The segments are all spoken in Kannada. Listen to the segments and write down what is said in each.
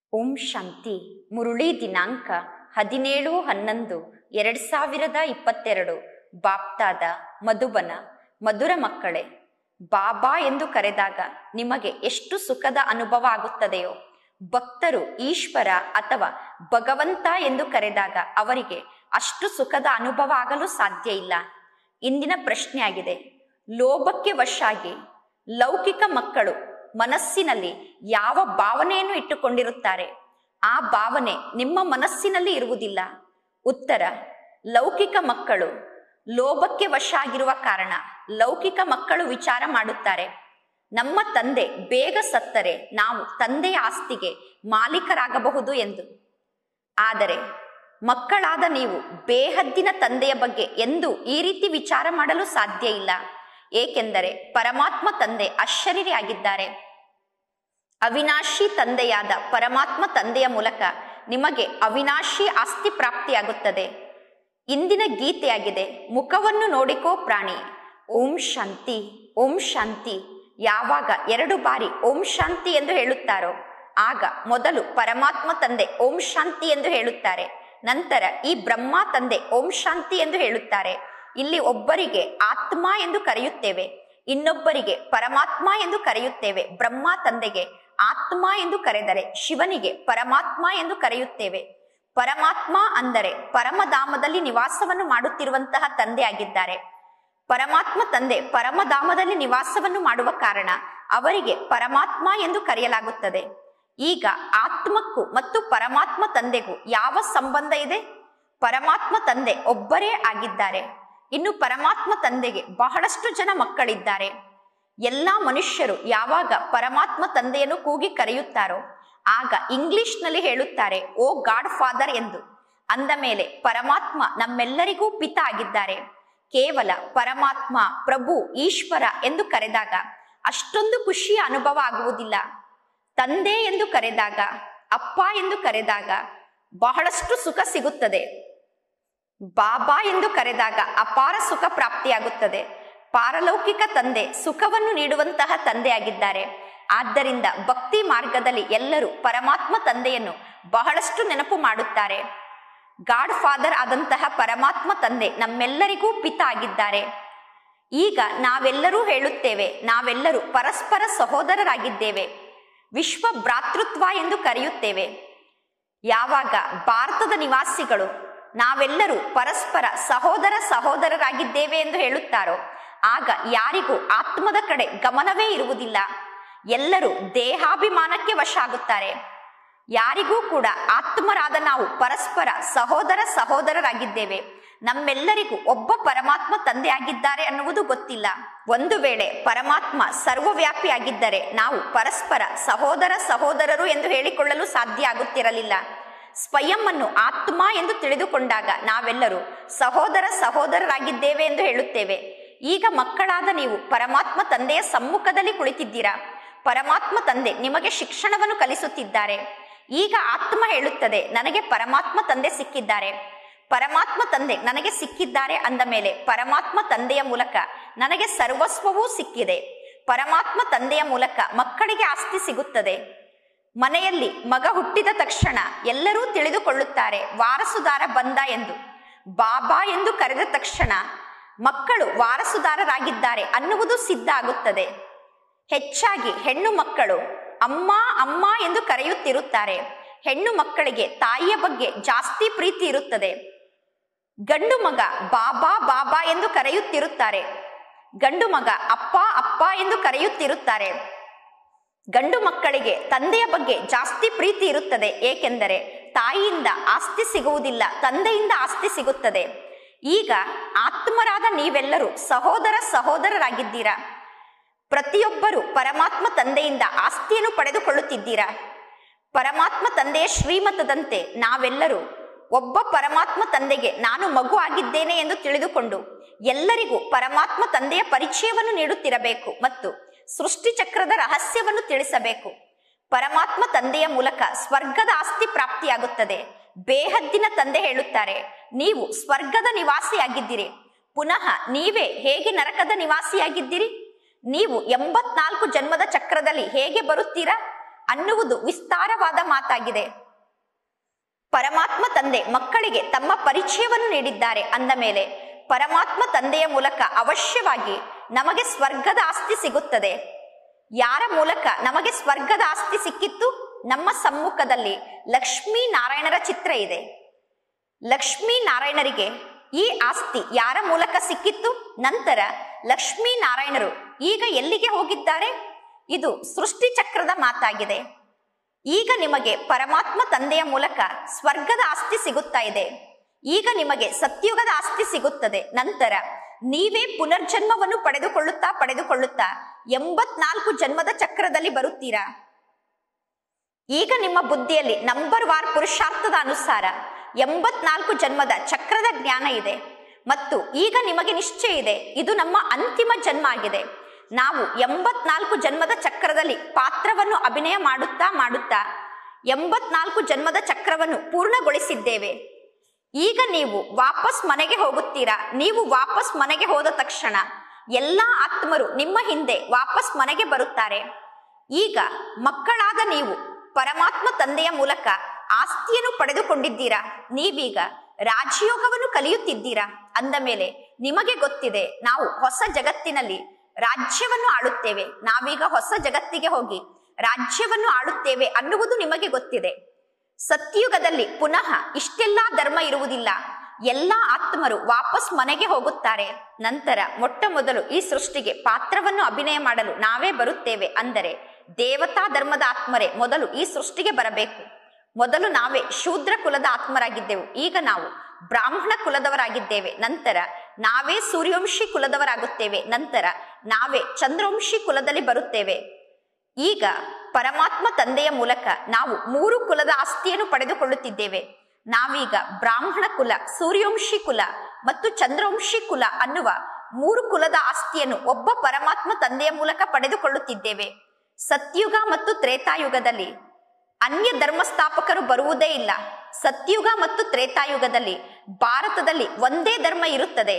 ಓಂ ಶಾಂತಿ ಮುರುಳಿ ದಿನಾಂಕ ಹದಿನೇಳು ಹನ್ನೊಂದು ಎರಡ್ ಸಾವಿರದ ಇಪ್ಪತ್ತೆರಡು ಬಾಪ್ತಾದ ಮಧುಬನ ಮಧುರ ಮಕ್ಕಳೇ ಬಾಬಾ ಎಂದು ಕರೆದಾಗ ನಿಮಗೆ ಎಷ್ಟು ಸುಖದ ಅನುಭವ ಆಗುತ್ತದೆಯೋ ಭಕ್ತರು ಈಶ್ವರ ಅಥವಾ ಭಗವಂತ ಎಂದು ಕರೆದಾಗ ಅವರಿಗೆ ಅಷ್ಟು ಸುಖದ ಅನುಭವ ಆಗಲು ಸಾಧ್ಯ ಇಲ್ಲ ಇಂದಿನ ಪ್ರಶ್ನೆಯಾಗಿದೆ ಲೋಭಕ್ಕೆ ವಶಾಗಿ ಲೌಕಿಕ ಮಕ್ಕಳು ಮನಸ್ಸಿನಲ್ಲಿ ಯಾವ ಭಾವನೆಯನ್ನು ಇಟ್ಟುಕೊಂಡಿರುತ್ತಾರೆ ಆ ಭಾವನೆ ನಿಮ್ಮ ಮನಸ್ಸಿನಲ್ಲಿ ಇರುವುದಿಲ್ಲ ಉತ್ತರ ಲೌಕಿಕ ಮಕ್ಕಳು ಲೋಭಕ್ಕೆ ವಶ ಆಗಿರುವ ಕಾರಣ ಲೌಕಿಕ ಮಕ್ಕಳು ವಿಚಾರ ಮಾಡುತ್ತಾರೆ ನಮ್ಮ ತಂದೆ ಬೇಗ ಸತ್ತರೆ ನಾವು ತಂದೆಯ ಆಸ್ತಿಗೆ ಮಾಲೀಕರಾಗಬಹುದು ಎಂದು ಆದರೆ ಮಕ್ಕಳಾದ ನೀವು ಬೇಹದ್ದಿನ ತಂದೆಯ ಬಗ್ಗೆ ಎಂದು ಈ ರೀತಿ ವಿಚಾರ ಮಾಡಲು ಸಾಧ್ಯ ಇಲ್ಲ ಏಕೆಂದರೆ ಪರಮಾತ್ಮ ತಂದೆ ಅಶರೀರಿ ಆಗಿದ್ದಾರೆ ಅವಿನಾಶಿ ತಂದೆಯಾದ ಪರಮಾತ್ಮ ತಂದೆಯ ಮೂಲಕ ನಿಮಗೆ ಅವಿನಾಶಿ ಆಸ್ತಿ ಪ್ರಾಪ್ತಿಯಾಗುತ್ತದೆ ಇಂದಿನ ಗೀತೆಯಾಗಿದೆ ಮುಖವನ್ನು ನೋಡಿಕೋ ಪ್ರಾಣಿ ಓಂ ಶಾಂತಿ ಓಂ ಶಾಂತಿ ಯಾವಾಗ ಎರಡು ಬಾರಿ ಓಂ ಶಾಂತಿ ಎಂದು ಹೇಳುತ್ತಾರೋ ಆಗ ಮೊದಲು ಪರಮಾತ್ಮ ತಂದೆ ಓಂ ಶಾಂತಿ ಎಂದು ಹೇಳುತ್ತಾರೆ ನಂತರ ಈ ಬ್ರಹ್ಮ ತಂದೆ ಓಂ ಶಾಂತಿ ಎಂದು ಹೇಳುತ್ತಾರೆ ಇಲ್ಲಿ ಒಬ್ಬರಿಗೆ ಆತ್ಮ ಎಂದು ಕರೆಯುತ್ತೇವೆ ಇನ್ನೊಬ್ಬರಿಗೆ ಪರಮಾತ್ಮ ಎಂದು ಕರೆಯುತ್ತೇವೆ ಬ್ರಹ್ಮ ತಂದೆಗೆ ಆತ್ಮ ಎಂದು ಕರೆದರೆ ಶಿವನಿಗೆ ಪರಮಾತ್ಮ ಎಂದು ಕರೆಯುತ್ತೇವೆ ಪರಮಾತ್ಮ ಅಂದರೆ ಪರಮಧಾಮದಲ್ಲಿ ನಿವಾಸವನ್ನು ಮಾಡುತ್ತಿರುವಂತಹ ತಂದೆ ಆಗಿದ್ದಾರೆ ಪರಮಾತ್ಮ ತಂದೆ ಪರಮಧಾಮದಲ್ಲಿ ನಿವಾಸವನ್ನು ಮಾಡುವ ಕಾರಣ ಅವರಿಗೆ ಪರಮಾತ್ಮ ಎಂದು ಕರೆಯಲಾಗುತ್ತದೆ ಈಗ ಆತ್ಮಕ್ಕೂ ಮತ್ತು ಪರಮಾತ್ಮ ತಂದೆಗೂ ಯಾವ ಸಂಬಂಧ ಇದೆ ಪರಮಾತ್ಮ ತಂದೆ ಒಬ್ಬರೇ ಆಗಿದ್ದಾರೆ ಇನ್ನು ಪರಮಾತ್ಮ ತಂದೆಗೆ ಬಹಳಷ್ಟು ಜನ ಮಕ್ಕಳಿದ್ದಾರೆ ಎಲ್ಲಾ ಮನುಷ್ಯರು ಯಾವಾಗ ಪರಮಾತ್ಮ ತಂದೆಯನ್ನು ಕೂಗಿ ಕರೆಯುತ್ತಾರೋ ಆಗ ಇಂಗ್ಲಿಷ್ನಲ್ಲಿ ಹೇಳುತ್ತಾರೆ ಓ ಗಾಡ್ ಫಾದರ್ ಎಂದು ಅಂದ ಮೇಲೆ ಪರಮಾತ್ಮ ನಮ್ಮೆಲ್ಲರಿಗೂ ಪಿತ ಆಗಿದ್ದಾರೆ ಕೇವಲ ಪರಮಾತ್ಮ ಪ್ರಭು ಈಶ್ವರ ಎಂದು ಕರೆದಾಗ ಅಷ್ಟೊಂದು ಖುಷಿಯ ಅನುಭವ ಆಗುವುದಿಲ್ಲ ತಂದೆ ಎಂದು ಕರೆದಾಗ ಅಪ್ಪ ಎಂದು ಕರೆದಾಗ ಬಹಳಷ್ಟು ಸುಖ ಸಿಗುತ್ತದೆ ಬಾಬಾ ಎಂದು ಕರೆದಾಗ ಅಪಾರ ಸುಖ ಪ್ರಾಪ್ತಿಯಾಗುತ್ತದೆ ಪಾರಲೌಕಿಕ ತಂದೆ ಸುಖವನ್ನು ನೀಡುವಂತಹ ತಂದೆಯಾಗಿದ್ದಾರೆ ಆದ್ದರಿಂದ ಭಕ್ತಿ ಮಾರ್ಗದಲ್ಲಿ ಎಲ್ಲರೂ ಪರಮಾತ್ಮ ತಂದೆಯನ್ನು ಬಹಳಷ್ಟು ನೆನಪು ಮಾಡುತ್ತಾರೆ ಗಾಡ್ ಫಾದರ್ ಆದಂತಹ ಪರಮಾತ್ಮ ತಂದೆ ನಮ್ಮೆಲ್ಲರಿಗೂ ಪಿತ ಆಗಿದ್ದಾರೆ ಈಗ ನಾವೆಲ್ಲರೂ ಹೇಳುತ್ತೇವೆ ನಾವೆಲ್ಲರೂ ಪರಸ್ಪರ ಸಹೋದರರಾಗಿದ್ದೇವೆ ವಿಶ್ವ ಭ್ರಾತೃತ್ವ ಎಂದು ಕರೆಯುತ್ತೇವೆ ಯಾವಾಗ ಭಾರತದ ನಿವಾಸಿಗಳು ನಾವೆಲ್ಲರೂ ಪರಸ್ಪರ ಸಹೋದರ ಸಹೋದರರಾಗಿದ್ದೇವೆ ಎಂದು ಹೇಳುತ್ತಾರೋ ಆಗ ಯಾರಿಗೂ ಆತ್ಮದ ಕಡೆ ಗಮನವೇ ಇರುವುದಿಲ್ಲ ಎಲ್ಲರೂ ದೇಹಾಭಿಮಾನಕ್ಕೆ ವಶ ಆಗುತ್ತಾರೆ ಯಾರಿಗೂ ಕೂಡ ಆತ್ಮರಾದ ನಾವು ಪರಸ್ಪರ ಸಹೋದರ ಸಹೋದರರಾಗಿದ್ದೇವೆ ನಮ್ಮೆಲ್ಲರಿಗೂ ಒಬ್ಬ ಪರಮಾತ್ಮ ತಂದೆ ಆಗಿದ್ದಾರೆ ಅನ್ನುವುದು ಗೊತ್ತಿಲ್ಲ ಒಂದು ವೇಳೆ ಪರಮಾತ್ಮ ಸರ್ವವ್ಯಾಪಿ ಆಗಿದ್ದರೆ ನಾವು ಪರಸ್ಪರ ಸಹೋದರ ಸಹೋದರರು ಎಂದು ಹೇಳಿಕೊಳ್ಳಲು ಸಾಧ್ಯ ಆಗುತ್ತಿರಲಿಲ್ಲ ಸ್ವಯಂ ಅನ್ನು ಆತ್ಮ ಎಂದು ತಿಳಿದುಕೊಂಡಾಗ ನಾವೆಲ್ಲರೂ ಸಹೋದರ ಸಹೋದರರಾಗಿದ್ದೇವೆ ಎಂದು ಹೇಳುತ್ತೇವೆ ಈಗ ಮಕ್ಕಳಾದ ನೀವು ಪರಮಾತ್ಮ ತಂದೆಯ ಸಮ್ಮುಖದಲ್ಲಿ ಕುಳಿತಿದ್ದೀರಾ ಪರಮಾತ್ಮ ತಂದೆ ನಿಮಗೆ ಶಿಕ್ಷಣವನ್ನು ಕಲಿಸುತ್ತಿದ್ದಾರೆ ಈಗ ಆತ್ಮ ಹೇಳುತ್ತದೆ ನನಗೆ ಪರಮಾತ್ಮ ತಂದೆ ಸಿಕ್ಕಿದ್ದಾರೆ ಪರಮಾತ್ಮ ತಂದೆ ನನಗೆ ಸಿಕ್ಕಿದ್ದಾರೆ ಅಂದ ಮೇಲೆ ಪರಮಾತ್ಮ ತಂದೆಯ ಮೂಲಕ ನನಗೆ ಸರ್ವಸ್ವವೂ ಸಿಕ್ಕಿದೆ ಪರಮಾತ್ಮ ತಂದೆಯ ಮೂಲಕ ಮಕ್ಕಳಿಗೆ ಆಸ್ತಿ ಸಿಗುತ್ತದೆ ಮನೆಯಲ್ಲಿ ಮಗ ಹುಟ್ಟಿದ ತಕ್ಷಣ ಎಲ್ಲರೂ ತಿಳಿದುಕೊಳ್ಳುತ್ತಾರೆ ವಾರಸುದಾರ ಬಂದ ಎಂದು ಬಾಬಾ ಎಂದು ಕರೆದ ತಕ್ಷಣ ಮಕ್ಕಳು ವಾರಸುದಾರರಾಗಿದ್ದಾರೆ ಅನ್ನುವುದು ಸಿದ್ಧ ಆಗುತ್ತದೆ ಹೆಚ್ಚಾಗಿ ಹೆಣ್ಣು ಮಕ್ಕಳು ಅಮ್ಮ ಅಮ್ಮ ಎಂದು ಕರೆಯುತ್ತಿರುತ್ತಾರೆ ಹೆಣ್ಣು ಮಕ್ಕಳಿಗೆ ತಾಯಿಯ ಬಗ್ಗೆ ಜಾಸ್ತಿ ಪ್ರೀತಿ ಇರುತ್ತದೆ ಗಂಡು ಮಗ ಬಾಬಾ ಬಾಬಾ ಎಂದು ಕರೆಯುತ್ತಿರುತ್ತಾರೆ ಗಂಡು ಮಗ ಅಪ್ಪ ಅಪ್ಪ ಎಂದು ಕರೆಯುತ್ತಿರುತ್ತಾರೆ ಗಂಡು ಮಕ್ಕಳಿಗೆ ತಂದೆಯ ಬಗ್ಗೆ ಜಾಸ್ತಿ ಪ್ರೀತಿ ಇರುತ್ತದೆ ಏಕೆಂದರೆ ತಾಯಿಯಿಂದ ಆಸ್ತಿ ಸಿಗುವುದಿಲ್ಲ ತಂದೆಯಿಂದ ಆಸ್ತಿ ಸಿಗುತ್ತದೆ ಈಗ ಆತ್ಮರಾದ ನೀವೆಲ್ಲರೂ ಸಹೋದರ ಸಹೋದರರಾಗಿದ್ದೀರಾ ಪ್ರತಿಯೊಬ್ಬರು ಪರಮಾತ್ಮ ತಂದೆಯಿಂದ ಆಸ್ತಿಯನ್ನು ಪಡೆದುಕೊಳ್ಳುತ್ತಿದ್ದೀರಾ ಪರಮಾತ್ಮ ತಂದೆಯ ಶ್ರೀಮತದಂತೆ ನಾವೆಲ್ಲರೂ ಒಬ್ಬ ಪರಮಾತ್ಮ ತಂದೆಗೆ ನಾನು ಮಗು ಆಗಿದ್ದೇನೆ ಎಂದು ತಿಳಿದುಕೊಂಡು ಎಲ್ಲರಿಗೂ ಪರಮಾತ್ಮ ತಂದೆಯ ಪರಿಚಯವನ್ನು ನೀಡುತ್ತಿರಬೇಕು ಮತ್ತು ಸೃಷ್ಟಿ ಚಕ್ರದ ರಹಸ್ಯವನ್ನು ತಿಳಿಸಬೇಕು ಪರಮಾತ್ಮ ತಂದೆಯ ಮೂಲಕ ಸ್ವರ್ಗದ ಆಸ್ತಿ ಪ್ರಾಪ್ತಿಯಾಗುತ್ತದೆ ಬೇಹದ್ದಿನ ತಂದೆ ಹೇಳುತ್ತಾರೆ ನೀವು ಸ್ವರ್ಗದ ನಿವಾಸಿಯಾಗಿದ್ದೀರಿ ಪುನಃ ನೀವೇ ಹೇಗೆ ನರಕದ ನಿವಾಸಿಯಾಗಿದ್ದೀರಿ ನೀವು ಎಂಬತ್ನಾಲ್ಕು ಜನ್ಮದ ಚಕ್ರದಲ್ಲಿ ಹೇಗೆ ಬರುತ್ತೀರಾ ಅನ್ನುವುದು ವಿಸ್ತಾರವಾದ ಮಾತಾಗಿದೆ ಪರಮಾತ್ಮ ತಂದೆ ಮಕ್ಕಳಿಗೆ ತಮ್ಮ ಪರಿಚಯವನ್ನು ನೀಡಿದ್ದಾರೆ ಅಂದ ಮೇಲೆ ಪರಮಾತ್ಮ ತಂದೆಯ ಮೂಲಕ ಅವಶ್ಯವಾಗಿ ನಮಗೆ ಸ್ವರ್ಗದ ಆಸ್ತಿ ಸಿಗುತ್ತದೆ ಯಾರ ಮೂಲಕ ನಮಗೆ ಸ್ವರ್ಗದ ಆಸ್ತಿ ಸಿಕ್ಕಿತ್ತು ನಮ್ಮ ಸಮ್ಮುಖದಲ್ಲಿ ಲಕ್ಷ್ಮೀ ನಾರಾಯಣರ ಚಿತ್ರ ಇದೆ ಲಕ್ಷ್ಮೀ ನಾರಾಯಣರಿಗೆ ಈ ಆಸ್ತಿ ಯಾರ ಮೂಲಕ ಸಿಕ್ಕಿತ್ತು ನಂತರ ಲಕ್ಷ್ಮೀ ನಾರಾಯಣರು ಈಗ ಎಲ್ಲಿಗೆ ಹೋಗಿದ್ದಾರೆ ಇದು ಸೃಷ್ಟಿ ಚಕ್ರದ ಮಾತಾಗಿದೆ ಈಗ ನಿಮಗೆ ಪರಮಾತ್ಮ ತಂದೆಯ ಮೂಲಕ ಸ್ವರ್ಗದ ಆಸ್ತಿ ಸಿಗುತ್ತಾ ಇದೆ ಈಗ ನಿಮಗೆ ಸತ್ಯುಗದ ಆಸ್ತಿ ಸಿಗುತ್ತದೆ ನಂತರ ನೀವೇ ಪುನರ್ಜನ್ಮವನ್ನು ಪಡೆದುಕೊಳ್ಳುತ್ತಾ ಪಡೆದುಕೊಳ್ಳುತ್ತಾ ಎಂಬತ್ನಾಲ್ಕು ಜನ್ಮದ ಚಕ್ರದಲ್ಲಿ ಬರುತ್ತೀರಾ ಈಗ ನಿಮ್ಮ ಬುದ್ಧಿಯಲ್ಲಿ ನಂಬರ್ ವಾರ್ ಪುರುಷಾರ್ಥದ ಅನುಸಾರ ಎಂಬತ್ನಾಲ್ಕು ಜನ್ಮದ ಚಕ್ರದ ಜ್ಞಾನ ಇದೆ ಮತ್ತು ಈಗ ನಿಮಗೆ ನಿಶ್ಚಯ ಇದೆ ಇದು ನಮ್ಮ ಅಂತಿಮ ಜನ್ಮ ಆಗಿದೆ ನಾವು ಎಂಬತ್ನಾಲ್ಕು ಜನ್ಮದ ಚಕ್ರದಲ್ಲಿ ಪಾತ್ರವನ್ನು ಅಭಿನಯ ಮಾಡುತ್ತಾ ಮಾಡುತ್ತಾ ಎಂಬತ್ನಾಲ್ಕು ಜನ್ಮದ ಚಕ್ರವನ್ನು ಪೂರ್ಣಗೊಳಿಸಿದ್ದೇವೆ ಈಗ ನೀವು ವಾಪಸ್ ಮನೆಗೆ ಹೋಗುತ್ತೀರಾ ನೀವು ವಾಪಸ್ ಮನೆಗೆ ಹೋದ ತಕ್ಷಣ ಎಲ್ಲಾ ಆತ್ಮರು ನಿಮ್ಮ ಹಿಂದೆ ವಾಪಸ್ ಮನೆಗೆ ಬರುತ್ತಾರೆ ಈಗ ಮಕ್ಕಳಾದ ನೀವು ಪರಮಾತ್ಮ ತಂದೆಯ ಮೂಲಕ ಆಸ್ತಿಯನ್ನು ಪಡೆದುಕೊಂಡಿದ್ದೀರಾ ನೀವೀಗ ರಾಜಯೋಗವನ್ನು ಕಲಿಯುತ್ತಿದ್ದೀರಾ ಅಂದ ಮೇಲೆ ನಿಮಗೆ ಗೊತ್ತಿದೆ ನಾವು ಹೊಸ ಜಗತ್ತಿನಲ್ಲಿ ರಾಜ್ಯವನ್ನು ಆಳುತ್ತೇವೆ ನಾವೀಗ ಹೊಸ ಜಗತ್ತಿಗೆ ಹೋಗಿ ರಾಜ್ಯವನ್ನು ಆಳುತ್ತೇವೆ ಅನ್ನುವುದು ನಿಮಗೆ ಗೊತ್ತಿದೆ ಸತ್ಯುಗದಲ್ಲಿ ಪುನಃ ಇಷ್ಟೆಲ್ಲಾ ಧರ್ಮ ಇರುವುದಿಲ್ಲ ಎಲ್ಲಾ ಆತ್ಮರು ವಾಪಸ್ ಮನೆಗೆ ಹೋಗುತ್ತಾರೆ ನಂತರ ಮೊಟ್ಟ ಮೊದಲು ಈ ಸೃಷ್ಟಿಗೆ ಪಾತ್ರವನ್ನು ಅಭಿನಯ ಮಾಡಲು ನಾವೇ ಬರುತ್ತೇವೆ ಅಂದರೆ ದೇವತಾ ಧರ್ಮದ ಆತ್ಮರೇ ಮೊದಲು ಈ ಸೃಷ್ಟಿಗೆ ಬರಬೇಕು ಮೊದಲು ನಾವೇ ಶೂದ್ರ ಕುಲದ ಆತ್ಮರಾಗಿದ್ದೆವು ಈಗ ನಾವು ಬ್ರಾಹ್ಮಣ ಕುಲದವರಾಗಿದ್ದೇವೆ ನಂತರ ನಾವೇ ಸೂರ್ಯವಂಶಿ ಕುಲದವರಾಗುತ್ತೇವೆ ನಂತರ ನಾವೇ ಚಂದ್ರವಂಶಿ ಕುಲದಲ್ಲಿ ಬರುತ್ತೇವೆ ಈಗ ಪರಮಾತ್ಮ ತಂದೆಯ ಮೂಲಕ ನಾವು ಮೂರು ಕುಲದ ಆಸ್ತಿಯನ್ನು ಪಡೆದುಕೊಳ್ಳುತ್ತಿದ್ದೇವೆ ನಾವೀಗ ಬ್ರಾಹ್ಮಣ ಕುಲ ಸೂರ್ಯವಂಶಿ ಕುಲ ಮತ್ತು ಚಂದ್ರವಂಶಿ ಕುಲ ಅನ್ನುವ ಮೂರು ಕುಲದ ಆಸ್ತಿಯನ್ನು ಒಬ್ಬ ಪರಮಾತ್ಮ ತಂದೆಯ ಮೂಲಕ ಪಡೆದುಕೊಳ್ಳುತ್ತಿದ್ದೇವೆ ಸತ್ಯುಗ ಮತ್ತು ತ್ರೇತಾಯುಗದಲ್ಲಿ ಅನ್ಯ ಧರ್ಮ ಸ್ಥಾಪಕರು ಬರುವುದೇ ಇಲ್ಲ ಸತ್ಯುಗ ಮತ್ತು ತ್ರೇತಾಯುಗದಲ್ಲಿ ಭಾರತದಲ್ಲಿ ಒಂದೇ ಧರ್ಮ ಇರುತ್ತದೆ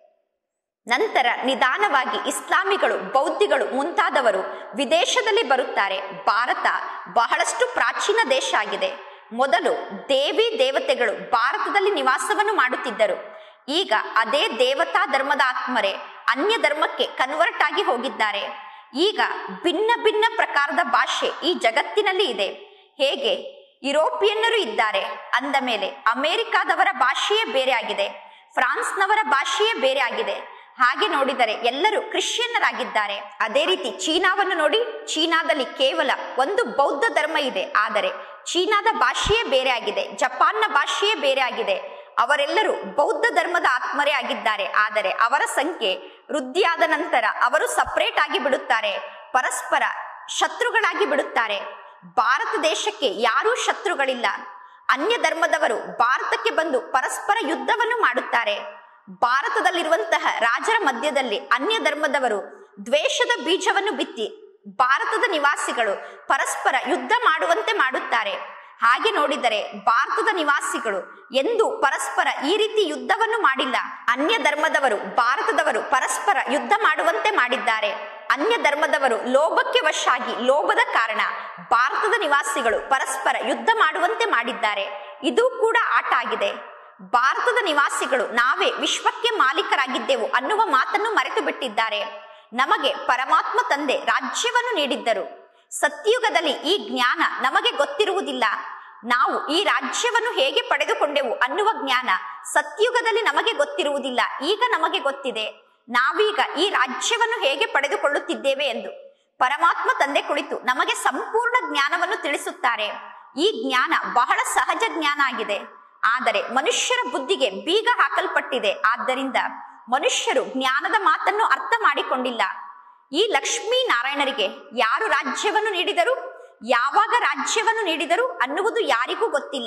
ನಂತರ ನಿಧಾನವಾಗಿ ಇಸ್ಲಾಮಿಗಳು ಬೌದ್ಧಿಗಳು ಮುಂತಾದವರು ವಿದೇಶದಲ್ಲಿ ಬರುತ್ತಾರೆ ಭಾರತ ಬಹಳಷ್ಟು ಪ್ರಾಚೀನ ದೇಶ ಆಗಿದೆ ಮೊದಲು ದೇವಿ ದೇವತೆಗಳು ಭಾರತದಲ್ಲಿ ನಿವಾಸವನ್ನು ಮಾಡುತ್ತಿದ್ದರು ಈಗ ಅದೇ ದೇವತಾ ಧರ್ಮದ ಆತ್ಮರೇ ಅನ್ಯ ಧರ್ಮಕ್ಕೆ ಕನ್ವರ್ಟ್ ಆಗಿ ಹೋಗಿದ್ದಾರೆ ಈಗ ಭಿನ್ನ ಭಿನ್ನ ಪ್ರಕಾರದ ಭಾಷೆ ಈ ಜಗತ್ತಿನಲ್ಲಿ ಇದೆ ಹೇಗೆ ಯುರೋಪಿಯನ್ನರು ಇದ್ದಾರೆ ಅಂದ ಮೇಲೆ ಅಮೆರಿಕಾದವರ ಭಾಷೆಯೇ ಬೇರೆ ಆಗಿದೆ ಫ್ರಾನ್ಸ್ನವರ ಭಾಷೆಯೇ ಬೇರೆ ಆಗಿದೆ ಹಾಗೆ ನೋಡಿದರೆ ಎಲ್ಲರೂ ಕ್ರಿಶ್ಚಿಯನ್ನರಾಗಿದ್ದಾರೆ ಅದೇ ರೀತಿ ಚೀನಾವನ್ನು ನೋಡಿ ಚೀನಾದಲ್ಲಿ ಕೇವಲ ಒಂದು ಬೌದ್ಧ ಧರ್ಮ ಇದೆ ಆದರೆ ಚೀನಾದ ಭಾಷೆಯೇ ಬೇರೆ ಆಗಿದೆ ಜಪಾನ್ನ ಭಾಷೆಯೇ ಬೇರೆ ಆಗಿದೆ ಅವರೆಲ್ಲರೂ ಬೌದ್ಧ ಧರ್ಮದ ಆತ್ಮರೇ ಆಗಿದ್ದಾರೆ ಆದರೆ ಅವರ ಸಂಖ್ಯೆ ವೃದ್ಧಿಯಾದ ನಂತರ ಅವರು ಸಪರೇಟ್ ಆಗಿ ಬಿಡುತ್ತಾರೆ ಪರಸ್ಪರ ಶತ್ರುಗಳಾಗಿ ಬಿಡುತ್ತಾರೆ ಭಾರತ ದೇಶಕ್ಕೆ ಯಾರೂ ಶತ್ರುಗಳಿಲ್ಲ ಅನ್ಯ ಧರ್ಮದವರು ಭಾರತಕ್ಕೆ ಬಂದು ಪರಸ್ಪರ ಯುದ್ಧವನ್ನು ಮಾಡುತ್ತಾರೆ ಭಾರತದಲ್ಲಿರುವಂತಹ ರಾಜರ ಮಧ್ಯದಲ್ಲಿ ಅನ್ಯ ಧರ್ಮದವರು ದ್ವೇಷದ ಬೀಜವನ್ನು ಬಿತ್ತಿ ಭಾರತದ ನಿವಾಸಿಗಳು ಪರಸ್ಪರ ಯುದ್ಧ ಮಾಡುವಂತೆ ಮಾಡುತ್ತಾರೆ ಹಾಗೆ ನೋಡಿದರೆ ಭಾರತದ ನಿವಾಸಿಗಳು ಎಂದು ಪರಸ್ಪರ ಈ ರೀತಿ ಯುದ್ಧವನ್ನು ಮಾಡಿಲ್ಲ ಅನ್ಯ ಧರ್ಮದವರು ಭಾರತದವರು ಪರಸ್ಪರ ಯುದ್ಧ ಮಾಡುವಂತೆ ಮಾಡಿದ್ದಾರೆ ಅನ್ಯ ಧರ್ಮದವರು ಲೋಭಕ್ಕೆ ವಶಾಗಿ ಲೋಭದ ಕಾರಣ ಭಾರತದ ನಿವಾಸಿಗಳು ಪರಸ್ಪರ ಯುದ್ಧ ಮಾಡುವಂತೆ ಮಾಡಿದ್ದಾರೆ ಇದು ಕೂಡ ಆಟ ಆಗಿದೆ ಭಾರತದ ನಿವಾಸಿಗಳು ನಾವೇ ವಿಶ್ವಕ್ಕೆ ಮಾಲೀಕರಾಗಿದ್ದೆವು ಅನ್ನುವ ಮಾತನ್ನು ಮರೆತು ಬಿಟ್ಟಿದ್ದಾರೆ ನಮಗೆ ಪರಮಾತ್ಮ ತಂದೆ ರಾಜ್ಯವನ್ನು ನೀಡಿದ್ದರು ಸತ್ಯುಗದಲ್ಲಿ ಈ ಜ್ಞಾನ ನಮಗೆ ಗೊತ್ತಿರುವುದಿಲ್ಲ ನಾವು ಈ ರಾಜ್ಯವನ್ನು ಹೇಗೆ ಪಡೆದುಕೊಂಡೆವು ಅನ್ನುವ ಜ್ಞಾನ ಸತ್ಯುಗದಲ್ಲಿ ನಮಗೆ ಗೊತ್ತಿರುವುದಿಲ್ಲ ಈಗ ನಮಗೆ ಗೊತ್ತಿದೆ ನಾವೀಗ ಈ ರಾಜ್ಯವನ್ನು ಹೇಗೆ ಪಡೆದುಕೊಳ್ಳುತ್ತಿದ್ದೇವೆ ಎಂದು ಪರಮಾತ್ಮ ತಂದೆ ಕುಳಿತು ನಮಗೆ ಸಂಪೂರ್ಣ ಜ್ಞಾನವನ್ನು ತಿಳಿಸುತ್ತಾರೆ ಈ ಜ್ಞಾನ ಬಹಳ ಸಹಜ ಜ್ಞಾನ ಆಗಿದೆ ಆದರೆ ಮನುಷ್ಯರ ಬುದ್ಧಿಗೆ ಬೀಗ ಹಾಕಲ್ಪಟ್ಟಿದೆ ಆದ್ದರಿಂದ ಮನುಷ್ಯರು ಜ್ಞಾನದ ಮಾತನ್ನು ಅರ್ಥ ಮಾಡಿಕೊಂಡಿಲ್ಲ ಈ ಲಕ್ಷ್ಮೀ ನಾರಾಯಣರಿಗೆ ಯಾರು ರಾಜ್ಯವನ್ನು ನೀಡಿದರು ಯಾವಾಗ ರಾಜ್ಯವನ್ನು ನೀಡಿದರು ಅನ್ನುವುದು ಯಾರಿಗೂ ಗೊತ್ತಿಲ್ಲ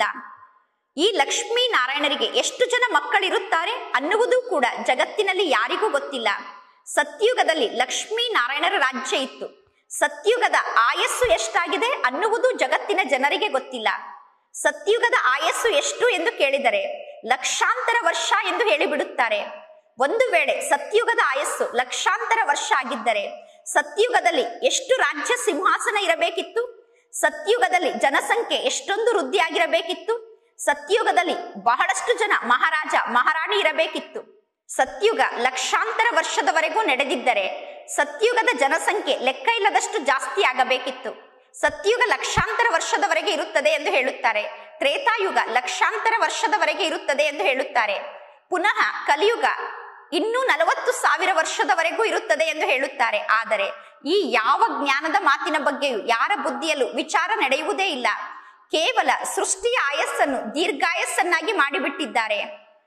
ಈ ಲಕ್ಷ್ಮೀ ನಾರಾಯಣರಿಗೆ ಎಷ್ಟು ಜನ ಮಕ್ಕಳಿರುತ್ತಾರೆ ಅನ್ನುವುದು ಕೂಡ ಜಗತ್ತಿನಲ್ಲಿ ಯಾರಿಗೂ ಗೊತ್ತಿಲ್ಲ ಸತ್ಯುಗದಲ್ಲಿ ಲಕ್ಷ್ಮೀ ನಾರಾಯಣರ ರಾಜ್ಯ ಇತ್ತು ಸತ್ಯುಗದ ಆಯಸ್ಸು ಎಷ್ಟಾಗಿದೆ ಅನ್ನುವುದು ಜಗತ್ತಿನ ಜನರಿಗೆ ಗೊತ್ತಿಲ್ಲ ಸತ್ಯುಗದ ಆಯಸ್ಸು ಎಷ್ಟು ಎಂದು ಕೇಳಿದರೆ ಲಕ್ಷಾಂತರ ವರ್ಷ ಎಂದು ಹೇಳಿಬಿಡುತ್ತಾರೆ ಒಂದು ವೇಳೆ ಸತ್ಯುಗದ ಆಯಸ್ಸು ಲಕ್ಷಾಂತರ ವರ್ಷ ಆಗಿದ್ದರೆ ಸತ್ಯುಗದಲ್ಲಿ ಎಷ್ಟು ರಾಜ್ಯ ಸಿಂಹಾಸನ ಇರಬೇಕಿತ್ತು ಸತ್ಯುಗದಲ್ಲಿ ಜನಸಂಖ್ಯೆ ಎಷ್ಟೊಂದು ವೃದ್ಧಿಯಾಗಿರಬೇಕಿತ್ತು ಸತ್ಯುಗದಲ್ಲಿ ಬಹಳಷ್ಟು ಜನ ಮಹಾರಾಜ ಮಹಾರಾಣಿ ಇರಬೇಕಿತ್ತು ಸತ್ಯುಗ ಲಕ್ಷಾಂತರ ವರ್ಷದವರೆಗೂ ನಡೆದಿದ್ದರೆ ಸತ್ಯುಗದ ಜನಸಂಖ್ಯೆ ಲೆಕ್ಕ ಇಲ್ಲದಷ್ಟು ಜಾಸ್ತಿ ಆಗಬೇಕಿತ್ತು ಸತ್ಯುಗ ಲಕ್ಷಾಂತರ ವರ್ಷದವರೆಗೆ ಇರುತ್ತದೆ ಎಂದು ಹೇಳುತ್ತಾರೆ ತ್ರೇತಾಯುಗ ಲಕ್ಷಾಂತರ ವರ್ಷದವರೆಗೆ ಇರುತ್ತದೆ ಎಂದು ಹೇಳುತ್ತಾರೆ ಪುನಃ ಕಲಿಯುಗ ಇನ್ನೂ ನಲವತ್ತು ಸಾವಿರ ವರ್ಷದವರೆಗೂ ಇರುತ್ತದೆ ಎಂದು ಹೇಳುತ್ತಾರೆ ಆದರೆ ಈ ಯಾವ ಜ್ಞಾನದ ಮಾತಿನ ಬಗ್ಗೆಯೂ ಯಾರ ಬುದ್ಧಿಯಲ್ಲೂ ವಿಚಾರ ನಡೆಯುವುದೇ ಇಲ್ಲ ಕೇವಲ ಸೃಷ್ಟಿಯ ಆಯಸ್ಸನ್ನು ದೀರ್ಘಾಯಸ್ಸನ್ನಾಗಿ ಮಾಡಿಬಿಟ್ಟಿದ್ದಾರೆ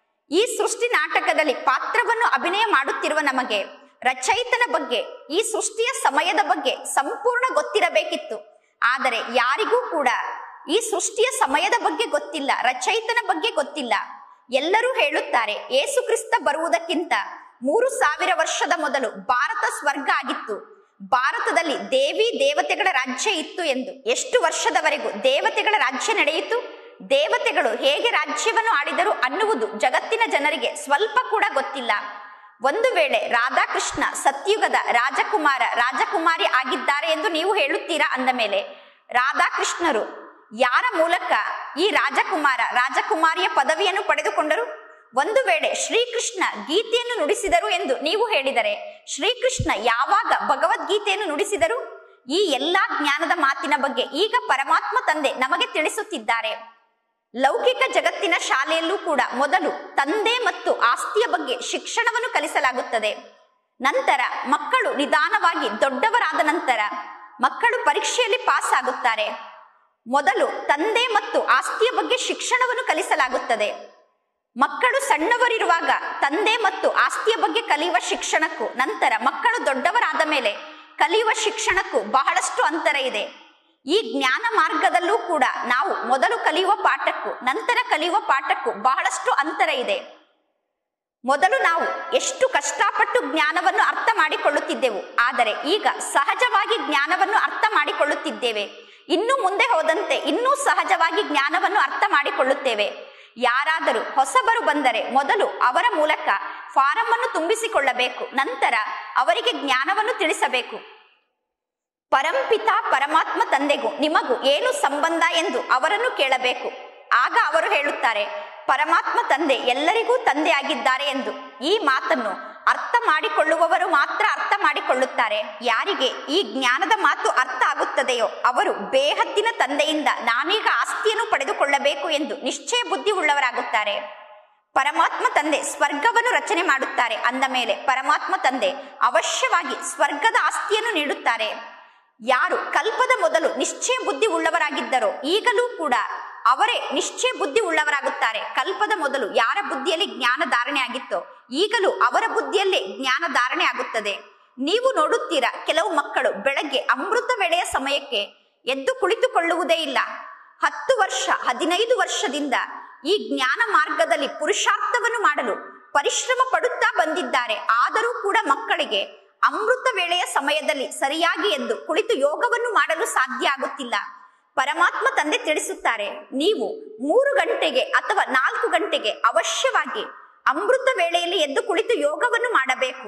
ಈ ಸೃಷ್ಟಿ ನಾಟಕದಲ್ಲಿ ಪಾತ್ರವನ್ನು ಅಭಿನಯ ಮಾಡುತ್ತಿರುವ ನಮಗೆ ರಚಯಿತನ ಬಗ್ಗೆ ಈ ಸೃಷ್ಟಿಯ ಸಮಯದ ಬಗ್ಗೆ ಸಂಪೂರ್ಣ ಗೊತ್ತಿರಬೇಕಿತ್ತು ಆದರೆ ಯಾರಿಗೂ ಕೂಡ ಈ ಸೃಷ್ಟಿಯ ಸಮಯದ ಬಗ್ಗೆ ಗೊತ್ತಿಲ್ಲ ರಚಯಿತನ ಬಗ್ಗೆ ಗೊತ್ತಿಲ್ಲ ಎಲ್ಲರೂ ಹೇಳುತ್ತಾರೆ ಏಸುಕ್ರಿಸ್ತ ಬರುವುದಕ್ಕಿಂತ ಮೂರು ಸಾವಿರ ವರ್ಷದ ಮೊದಲು ಭಾರತ ಸ್ವರ್ಗ ಆಗಿತ್ತು ಭಾರತದಲ್ಲಿ ದೇವಿ ದೇವತೆಗಳ ರಾಜ್ಯ ಇತ್ತು ಎಂದು ಎಷ್ಟು ವರ್ಷದವರೆಗೂ ದೇವತೆಗಳ ರಾಜ್ಯ ನಡೆಯಿತು ದೇವತೆಗಳು ಹೇಗೆ ರಾಜ್ಯವನ್ನು ಆಳಿದರು ಅನ್ನುವುದು ಜಗತ್ತಿನ ಜನರಿಗೆ ಸ್ವಲ್ಪ ಕೂಡ ಗೊತ್ತಿಲ್ಲ ಒಂದು ವೇಳೆ ರಾಧಾಕೃಷ್ಣ ಸತ್ಯುಗದ ರಾಜಕುಮಾರ ರಾಜಕುಮಾರಿ ಆಗಿದ್ದಾರೆ ಎಂದು ನೀವು ಹೇಳುತ್ತೀರಾ ಅಂದ ಮೇಲೆ ರಾಧಾಕೃಷ್ಣರು ಯಾರ ಮೂಲಕ ಈ ರಾಜಕುಮಾರ ರಾಜಕುಮಾರಿಯ ಪದವಿಯನ್ನು ಪಡೆದುಕೊಂಡರು ಒಂದು ವೇಳೆ ಶ್ರೀಕೃಷ್ಣ ಗೀತೆಯನ್ನು ನುಡಿಸಿದರು ಎಂದು ನೀವು ಹೇಳಿದರೆ ಶ್ರೀಕೃಷ್ಣ ಯಾವಾಗ ಭಗವದ್ಗೀತೆಯನ್ನು ನುಡಿಸಿದರು ಈ ಎಲ್ಲಾ ಜ್ಞಾನದ ಮಾತಿನ ಬಗ್ಗೆ ಈಗ ಪರಮಾತ್ಮ ತಂದೆ ನಮಗೆ ತಿಳಿಸುತ್ತಿದ್ದಾರೆ ಲೌಕಿಕ ಜಗತ್ತಿನ ಶಾಲೆಯಲ್ಲೂ ಕೂಡ ಮೊದಲು ತಂದೆ ಮತ್ತು ಆಸ್ತಿಯ ಬಗ್ಗೆ ಶಿಕ್ಷಣವನ್ನು ಕಲಿಸಲಾಗುತ್ತದೆ ನಂತರ ಮಕ್ಕಳು ನಿಧಾನವಾಗಿ ದೊಡ್ಡವರಾದ ನಂತರ ಮಕ್ಕಳು ಪರೀಕ್ಷೆಯಲ್ಲಿ ಪಾಸ್ ಆಗುತ್ತಾರೆ ಮೊದಲು ತಂದೆ ಮತ್ತು ಆಸ್ತಿಯ ಬಗ್ಗೆ ಶಿಕ್ಷಣವನ್ನು ಕಲಿಸಲಾಗುತ್ತದೆ ಮಕ್ಕಳು ಸಣ್ಣವರಿರುವಾಗ ತಂದೆ ಮತ್ತು ಆಸ್ತಿಯ ಬಗ್ಗೆ ಕಲಿಯುವ ಶಿಕ್ಷಣಕ್ಕೂ ನಂತರ ಮಕ್ಕಳು ದೊಡ್ಡವರಾದ ಮೇಲೆ ಕಲಿಯುವ ಶಿಕ್ಷಣಕ್ಕೂ ಬಹಳಷ್ಟು ಅಂತರ ಇದೆ ಈ ಜ್ಞಾನ ಮಾರ್ಗದಲ್ಲೂ ಕೂಡ ನಾವು ಮೊದಲು ಕಲಿಯುವ ಪಾಠಕ್ಕೂ ನಂತರ ಕಲಿಯುವ ಪಾಠಕ್ಕೂ ಬಹಳಷ್ಟು ಅಂತರ ಇದೆ ಮೊದಲು ನಾವು ಎಷ್ಟು ಕಷ್ಟಪಟ್ಟು ಜ್ಞಾನವನ್ನು ಅರ್ಥ ಮಾಡಿಕೊಳ್ಳುತ್ತಿದ್ದೆವು ಆದರೆ ಈಗ ಸಹಜವಾಗಿ ಜ್ಞಾನವನ್ನು ಅರ್ಥ ಮಾಡಿಕೊಳ್ಳುತ್ತಿದ್ದೇವೆ ಇನ್ನು ಮುಂದೆ ಹೋದಂತೆ ಇನ್ನೂ ಸಹಜವಾಗಿ ಜ್ಞಾನವನ್ನು ಅರ್ಥ ಮಾಡಿಕೊಳ್ಳುತ್ತೇವೆ ಯಾರಾದರೂ ಹೊಸಬರು ಬಂದರೆ ಮೊದಲು ಅವರ ಮೂಲಕ ಫಾರಂ ಅನ್ನು ತುಂಬಿಸಿಕೊಳ್ಳಬೇಕು ನಂತರ ಅವರಿಗೆ ಜ್ಞಾನವನ್ನು ತಿಳಿಸಬೇಕು ಪರಂಪಿತ ಪರಮಾತ್ಮ ತಂದೆಗೂ ನಿಮಗೂ ಏನು ಸಂಬಂಧ ಎಂದು ಅವರನ್ನು ಕೇಳಬೇಕು ಆಗ ಅವರು ಹೇಳುತ್ತಾರೆ ಪರಮಾತ್ಮ ತಂದೆ ಎಲ್ಲರಿಗೂ ತಂದೆ ಆಗಿದ್ದಾರೆ ಎಂದು ಈ ಮಾತನ್ನು ಅರ್ಥ ಮಾಡಿಕೊಳ್ಳುವವರು ಮಾತ್ರ ಅರ್ಥ ಮಾಡಿಕೊಳ್ಳುತ್ತಾರೆ ಯಾರಿಗೆ ಈ ಜ್ಞಾನದ ಮಾತು ಅರ್ಥ ಆಗುತ್ತದೆಯೋ ಅವರು ಬೇಹದ್ದಿನ ತಂದೆಯಿಂದ ನಾನೀಗ ಆಸ್ತಿಯನ್ನು ಪಡೆದುಕೊಳ್ಳಬೇಕು ಎಂದು ನಿಶ್ಚಯ ಬುದ್ಧಿ ಉಳ್ಳವರಾಗುತ್ತಾರೆ ಪರಮಾತ್ಮ ತಂದೆ ಸ್ವರ್ಗವನ್ನು ರಚನೆ ಮಾಡುತ್ತಾರೆ ಅಂದ ಮೇಲೆ ಪರಮಾತ್ಮ ತಂದೆ ಅವಶ್ಯವಾಗಿ ಸ್ವರ್ಗದ ಆಸ್ತಿಯನ್ನು ನೀಡುತ್ತಾರೆ ಯಾರು ಕಲ್ಪದ ಮೊದಲು ನಿಶ್ಚಯ ಬುದ್ಧಿ ಉಳ್ಳವರಾಗಿದ್ದರೋ ಈಗಲೂ ಕೂಡ ಅವರೇ ನಿಶ್ಚಯ ಬುದ್ಧಿ ಉಳ್ಳವರಾಗುತ್ತಾರೆ ಕಲ್ಪದ ಮೊದಲು ಯಾರ ಬುದ್ಧಿಯಲ್ಲಿ ಜ್ಞಾನ ಧಾರಣೆ ಆಗಿತ್ತೋ ಈಗಲೂ ಅವರ ಬುದ್ಧಿಯಲ್ಲೇ ಜ್ಞಾನ ಧಾರಣೆ ಆಗುತ್ತದೆ ನೀವು ನೋಡುತ್ತೀರಾ ಕೆಲವು ಮಕ್ಕಳು ಬೆಳಗ್ಗೆ ಅಮೃತ ವೇಳೆಯ ಸಮಯಕ್ಕೆ ಎದ್ದು ಕುಳಿತುಕೊಳ್ಳುವುದೇ ಇಲ್ಲ ಹತ್ತು ವರ್ಷ ಹದಿನೈದು ವರ್ಷದಿಂದ ಈ ಜ್ಞಾನ ಮಾರ್ಗದಲ್ಲಿ ಪುರುಷಾರ್ಥವನ್ನು ಮಾಡಲು ಪರಿಶ್ರಮ ಪಡುತ್ತಾ ಬಂದಿದ್ದಾರೆ ಆದರೂ ಕೂಡ ಮಕ್ಕಳಿಗೆ ಅಮೃತ ವೇಳೆಯ ಸಮಯದಲ್ಲಿ ಸರಿಯಾಗಿ ಎದ್ದು ಕುಳಿತು ಯೋಗವನ್ನು ಮಾಡಲು ಸಾಧ್ಯ ಆಗುತ್ತಿಲ್ಲ ಪರಮಾತ್ಮ ತಂದೆ ತಿಳಿಸುತ್ತಾರೆ ನೀವು ಮೂರು ಗಂಟೆಗೆ ಅಥವಾ ನಾಲ್ಕು ಗಂಟೆಗೆ ಅವಶ್ಯವಾಗಿ ಅಮೃತ ವೇಳೆಯಲ್ಲಿ ಎದ್ದು ಕುಳಿತು ಯೋಗವನ್ನು ಮಾಡಬೇಕು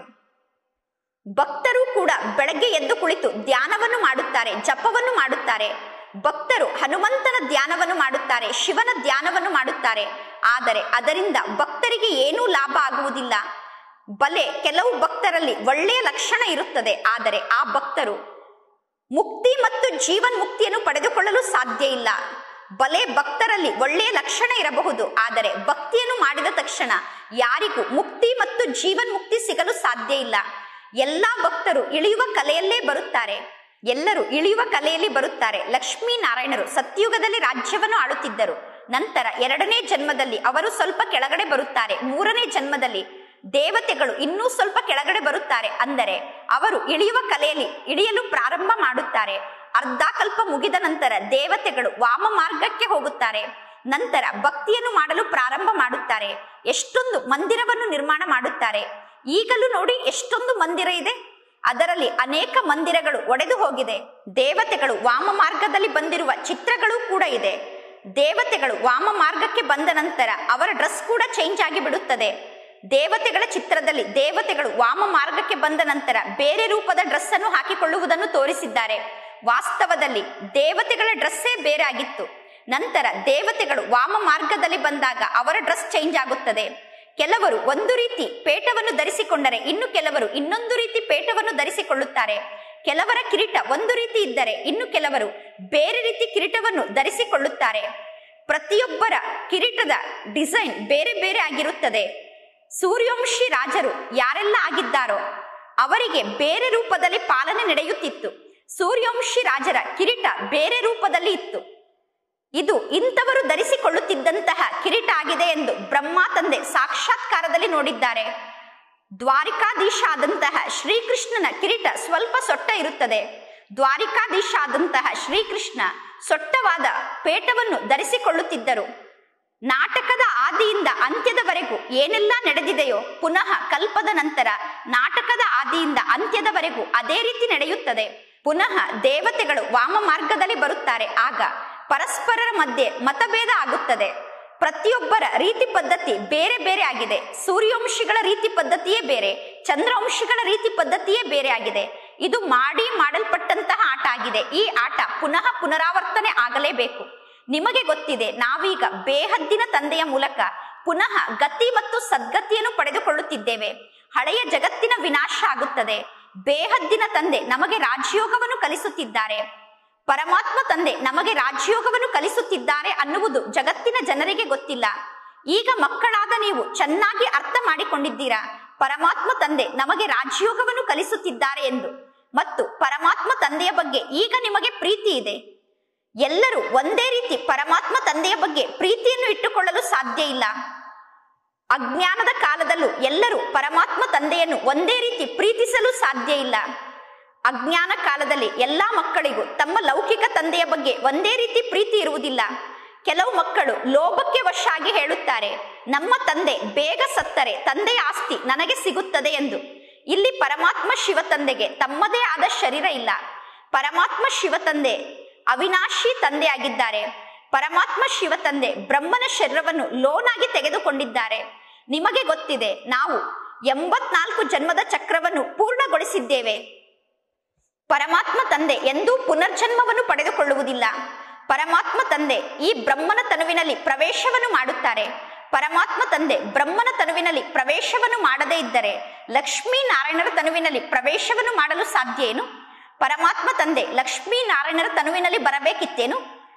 ಭಕ್ತರು ಕೂಡ ಬೆಳಗ್ಗೆ ಎದ್ದು ಕುಳಿತು ಧ್ಯಾನವನ್ನು ಮಾಡುತ್ತಾರೆ ಜಪವನ್ನು ಮಾಡುತ್ತಾರೆ ಭಕ್ತರು ಹನುಮಂತನ ಧ್ಯಾನವನ್ನು ಮಾಡುತ್ತಾರೆ ಶಿವನ ಧ್ಯಾನವನ್ನು ಮಾಡುತ್ತಾರೆ ಆದರೆ ಅದರಿಂದ ಭಕ್ತರಿಗೆ ಏನೂ ಲಾಭ ಆಗುವುದಿಲ್ಲ ಬಲೆ ಕೆಲವು ಭಕ್ತರಲ್ಲಿ ಒಳ್ಳೆಯ ಲಕ್ಷಣ ಇರುತ್ತದೆ ಆದರೆ ಆ ಭಕ್ತರು ಮುಕ್ತಿ ಮತ್ತು ಜೀವನ್ ಮುಕ್ತಿಯನ್ನು ಪಡೆದುಕೊಳ್ಳಲು ಸಾಧ್ಯ ಇಲ್ಲ ಬಲೆ ಭಕ್ತರಲ್ಲಿ ಒಳ್ಳೆಯ ಲಕ್ಷಣ ಇರಬಹುದು ಆದರೆ ಭಕ್ತಿಯನ್ನು ಮಾಡಿದ ತಕ್ಷಣ ಯಾರಿಗೂ ಮುಕ್ತಿ ಮತ್ತು ಜೀವನ್ ಮುಕ್ತಿ ಸಿಗಲು ಸಾಧ್ಯ ಇಲ್ಲ ಎಲ್ಲಾ ಭಕ್ತರು ಇಳಿಯುವ ಕಲೆಯಲ್ಲೇ ಬರುತ್ತಾರೆ ಎಲ್ಲರೂ ಇಳಿಯುವ ಕಲೆಯಲ್ಲಿ ಬರುತ್ತಾರೆ ಲಕ್ಷ್ಮೀ ನಾರಾಯಣರು ಸತ್ಯುಗದಲ್ಲಿ ರಾಜ್ಯವನ್ನು ಆಳುತ್ತಿದ್ದರು ನಂತರ ಎರಡನೇ ಜನ್ಮದಲ್ಲಿ ಅವರು ಸ್ವಲ್ಪ ಕೆಳಗಡೆ ಬರುತ್ತಾರೆ ಮೂರನೇ ಜನ್ಮದಲ್ಲಿ ದೇವತೆಗಳು ಇನ್ನೂ ಸ್ವಲ್ಪ ಕೆಳಗಡೆ ಬರುತ್ತಾರೆ ಅಂದರೆ ಅವರು ಇಳಿಯುವ ಕಲೆಯಲ್ಲಿ ಇಳಿಯಲು ಪ್ರಾರಂಭ ಮಾಡುತ್ತಾರೆ ಅರ್ಧ ಕಲ್ಪ ಮುಗಿದ ನಂತರ ದೇವತೆಗಳು ವಾಮ ಮಾರ್ಗಕ್ಕೆ ಹೋಗುತ್ತಾರೆ ನಂತರ ಭಕ್ತಿಯನ್ನು ಮಾಡಲು ಪ್ರಾರಂಭ ಮಾಡುತ್ತಾರೆ ಎಷ್ಟೊಂದು ಮಂದಿರವನ್ನು ನಿರ್ಮಾಣ ಮಾಡುತ್ತಾರೆ ಈಗಲೂ ನೋಡಿ ಎಷ್ಟೊಂದು ಮಂದಿರ ಇದೆ ಅದರಲ್ಲಿ ಅನೇಕ ಮಂದಿರಗಳು ಒಡೆದು ಹೋಗಿದೆ ದೇವತೆಗಳು ವಾಮ ಮಾರ್ಗದಲ್ಲಿ ಬಂದಿರುವ ಚಿತ್ರಗಳು ಕೂಡ ಇದೆ ದೇವತೆಗಳು ವಾಮ ಮಾರ್ಗಕ್ಕೆ ಬಂದ ನಂತರ ಅವರ ಡ್ರೆಸ್ ಕೂಡ ಚೇಂಜ್ ಆಗಿ ಬಿಡುತ್ತದೆ ದೇವತೆಗಳ ಚಿತ್ರದಲ್ಲಿ ದೇವತೆಗಳು ವಾಮ ಮಾರ್ಗಕ್ಕೆ ಬಂದ ನಂತರ ಬೇರೆ ರೂಪದ ಡ್ರೆಸ್ ಅನ್ನು ಹಾಕಿಕೊಳ್ಳುವುದನ್ನು ತೋರಿಸಿದ್ದಾರೆ ವಾಸ್ತವದಲ್ಲಿ ದೇವತೆಗಳ ಡ್ರೆಸ್ಸೇ ಬೇರೆ ಆಗಿತ್ತು ನಂತರ ದೇವತೆಗಳು ವಾಮ ಮಾರ್ಗದಲ್ಲಿ ಬಂದಾಗ ಅವರ ಡ್ರೆಸ್ ಚೇಂಜ್ ಆಗುತ್ತದೆ ಕೆಲವರು ಒಂದು ರೀತಿ ಪೇಟವನ್ನು ಧರಿಸಿಕೊಂಡರೆ ಇನ್ನು ಕೆಲವರು ಇನ್ನೊಂದು ರೀತಿ ಪೇಟವನ್ನು ಧರಿಸಿಕೊಳ್ಳುತ್ತಾರೆ ಕೆಲವರ ಕಿರೀಟ ಒಂದು ರೀತಿ ಇದ್ದರೆ ಇನ್ನು ಕೆಲವರು ಬೇರೆ ರೀತಿ ಕಿರೀಟವನ್ನು ಧರಿಸಿಕೊಳ್ಳುತ್ತಾರೆ ಪ್ರತಿಯೊಬ್ಬರ ಕಿರೀಟದ ಡಿಸೈನ್ ಬೇರೆ ಬೇರೆ ಆಗಿರುತ್ತದೆ ಸೂರ್ಯವಂಶಿ ರಾಜರು ಯಾರೆಲ್ಲ ಆಗಿದ್ದಾರೋ ಅವರಿಗೆ ಬೇರೆ ರೂಪದಲ್ಲಿ ಪಾಲನೆ ನಡೆಯುತ್ತಿತ್ತು ಸೂರ್ಯವಂಶಿ ರಾಜರ ಕಿರೀಟ ಬೇರೆ ರೂಪದಲ್ಲಿ ಇತ್ತು ಇದು ಇಂಥವರು ಧರಿಸಿಕೊಳ್ಳುತ್ತಿದ್ದಂತಹ ಕಿರೀಟ ಆಗಿದೆ ಎಂದು ಬ್ರಹ್ಮ ತಂದೆ ಸಾಕ್ಷಾತ್ಕಾರದಲ್ಲಿ ನೋಡಿದ್ದಾರೆ ದ್ವಾರಿಕಾಧೀಶ ಆದಂತಹ ಶ್ರೀಕೃಷ್ಣನ ಕಿರೀಟ ಸ್ವಲ್ಪ ಸೊಟ್ಟ ಇರುತ್ತದೆ ದ್ವಾರಿಕಾಧೀಶ ಆದಂತಹ ಶ್ರೀಕೃಷ್ಣ ಸೊಟ್ಟವಾದ ಪೇಟವನ್ನು ಧರಿಸಿಕೊಳ್ಳುತ್ತಿದ್ದರು ನಾಟಕದ ಆದಿಯಿಂದ ಅಂತ್ಯದವರೆಗೂ ಏನೆಲ್ಲ ನಡೆದಿದೆಯೋ ಪುನಃ ಕಲ್ಪದ ನಂತರ ನಾಟಕದ ಆದಿಯಿಂದ ಅಂತ್ಯದವರೆಗೂ ಅದೇ ರೀತಿ ನಡೆಯುತ್ತದೆ ಪುನಃ ದೇವತೆಗಳು ವಾಮ ಮಾರ್ಗದಲ್ಲಿ ಬರುತ್ತಾರೆ ಆಗ ಪರಸ್ಪರರ ಮಧ್ಯೆ ಮತಭೇದ ಆಗುತ್ತದೆ ಪ್ರತಿಯೊಬ್ಬರ ರೀತಿ ಪದ್ಧತಿ ಬೇರೆ ಬೇರೆ ಆಗಿದೆ ಸೂರ್ಯವಂಶಿಗಳ ರೀತಿ ಪದ್ಧತಿಯೇ ಬೇರೆ ಚಂದ್ರವಂಶಿಗಳ ರೀತಿ ಪದ್ಧತಿಯೇ ಬೇರೆ ಆಗಿದೆ ಇದು ಮಾಡಿ ಮಾಡಲ್ಪಟ್ಟಂತಹ ಆಟ ಆಗಿದೆ ಈ ಆಟ ಪುನಃ ಪುನರಾವರ್ತನೆ ಆಗಲೇಬೇಕು ನಿಮಗೆ ಗೊತ್ತಿದೆ ನಾವೀಗ ಬೇಹದ್ದಿನ ತಂದೆಯ ಮೂಲಕ ಪುನಃ ಗತಿ ಮತ್ತು ಸದ್ಗತಿಯನ್ನು ಪಡೆದುಕೊಳ್ಳುತ್ತಿದ್ದೇವೆ ಹಳೆಯ ಜಗತ್ತಿನ ವಿನಾಶ ಆಗುತ್ತದೆ ಬೇಹದ್ದಿನ ತಂದೆ ನಮಗೆ ರಾಜಯೋಗವನ್ನು ಕಲಿಸುತ್ತಿದ್ದಾರೆ ಪರಮಾತ್ಮ ತಂದೆ ನಮಗೆ ರಾಜಯೋಗವನ್ನು ಕಲಿಸುತ್ತಿದ್ದಾರೆ ಅನ್ನುವುದು ಜಗತ್ತಿನ ಜನರಿಗೆ ಗೊತ್ತಿಲ್ಲ ಈಗ ಮಕ್ಕಳಾದ ನೀವು ಚೆನ್ನಾಗಿ ಅರ್ಥ ಮಾಡಿಕೊಂಡಿದ್ದೀರಾ ಪರಮಾತ್ಮ ತಂದೆ ನಮಗೆ ರಾಜಯೋಗವನ್ನು ಕಲಿಸುತ್ತಿದ್ದಾರೆ ಎಂದು ಮತ್ತು ಪರಮಾತ್ಮ ತಂದೆಯ ಬಗ್ಗೆ ಈಗ ನಿಮಗೆ ಪ್ರೀತಿ ಇದೆ ಎಲ್ಲರೂ ಒಂದೇ ರೀತಿ ಪರಮಾತ್ಮ ತಂದೆಯ ಬಗ್ಗೆ ಪ್ರೀತಿಯನ್ನು ಇಟ್ಟುಕೊಳ್ಳಲು ಸಾಧ್ಯ ಇಲ್ಲ ಅಜ್ಞಾನದ ಕಾಲದಲ್ಲೂ ಎಲ್ಲರೂ ಪರಮಾತ್ಮ ತಂದೆಯನ್ನು ಒಂದೇ ರೀತಿ ಪ್ರೀತಿಸಲು ಸಾಧ್ಯ ಇಲ್ಲ ಅಜ್ಞಾನ ಕಾಲದಲ್ಲಿ ಎಲ್ಲಾ ಮಕ್ಕಳಿಗೂ ತಮ್ಮ ಲೌಕಿಕ ತಂದೆಯ ಬಗ್ಗೆ ಒಂದೇ ರೀತಿ ಪ್ರೀತಿ ಇರುವುದಿಲ್ಲ ಕೆಲವು ಮಕ್ಕಳು ಲೋಭಕ್ಕೆ ವಶ ಆಗಿ ಹೇಳುತ್ತಾರೆ ನಮ್ಮ ತಂದೆ ಬೇಗ ಸತ್ತರೆ ತಂದೆಯ ಆಸ್ತಿ ನನಗೆ ಸಿಗುತ್ತದೆ ಎಂದು ಇಲ್ಲಿ ಪರಮಾತ್ಮ ಶಿವ ತಂದೆಗೆ ತಮ್ಮದೇ ಆದ ಶರೀರ ಇಲ್ಲ ಪರಮಾತ್ಮ ಶಿವ ತಂದೆ ಅವಿನಾಶಿ ತಂದೆಯಾಗಿದ್ದಾರೆ ಪರಮಾತ್ಮ ಶಿವ ತಂದೆ ಬ್ರಹ್ಮನ ಶರೀರವನ್ನು ಲೋನ್ ಆಗಿ ತೆಗೆದುಕೊಂಡಿದ್ದಾರೆ ನಿಮಗೆ ಗೊತ್ತಿದೆ ನಾವು ಎಂಬತ್ನಾಲ್ಕು ಜನ್ಮದ ಚಕ್ರವನ್ನು ಪೂರ್ಣಗೊಳಿಸಿದ್ದೇವೆ ಪರಮಾತ್ಮ ತಂದೆ ಎಂದೂ ಪುನರ್ಜನ್ಮವನ್ನು ಪಡೆದುಕೊಳ್ಳುವುದಿಲ್ಲ ಪರಮಾತ್ಮ ತಂದೆ ಈ ಬ್ರಹ್ಮನ ತನುವಿನಲ್ಲಿ ಪ್ರವೇಶವನ್ನು ಮಾಡುತ್ತಾರೆ ಪರಮಾತ್ಮ ತಂದೆ ಬ್ರಹ್ಮನ ತನುವಿನಲ್ಲಿ ಪ್ರವೇಶವನ್ನು ಮಾಡದೇ ಇದ್ದರೆ ಲಕ್ಷ್ಮೀ ನಾರಾಯಣರ ತನುವಿನಲ್ಲಿ ಪ್ರವೇಶವನ್ನು ಮಾಡಲು ಸಾಧ್ಯ ಏನು ಪರಮಾತ್ಮ ತಂದೆ ಲಕ್ಷ್ಮೀ ನಾರಾಯಣರ ತನುವಿನಲ್ಲಿ ಬರಬೇಕಿತ್ತೇನು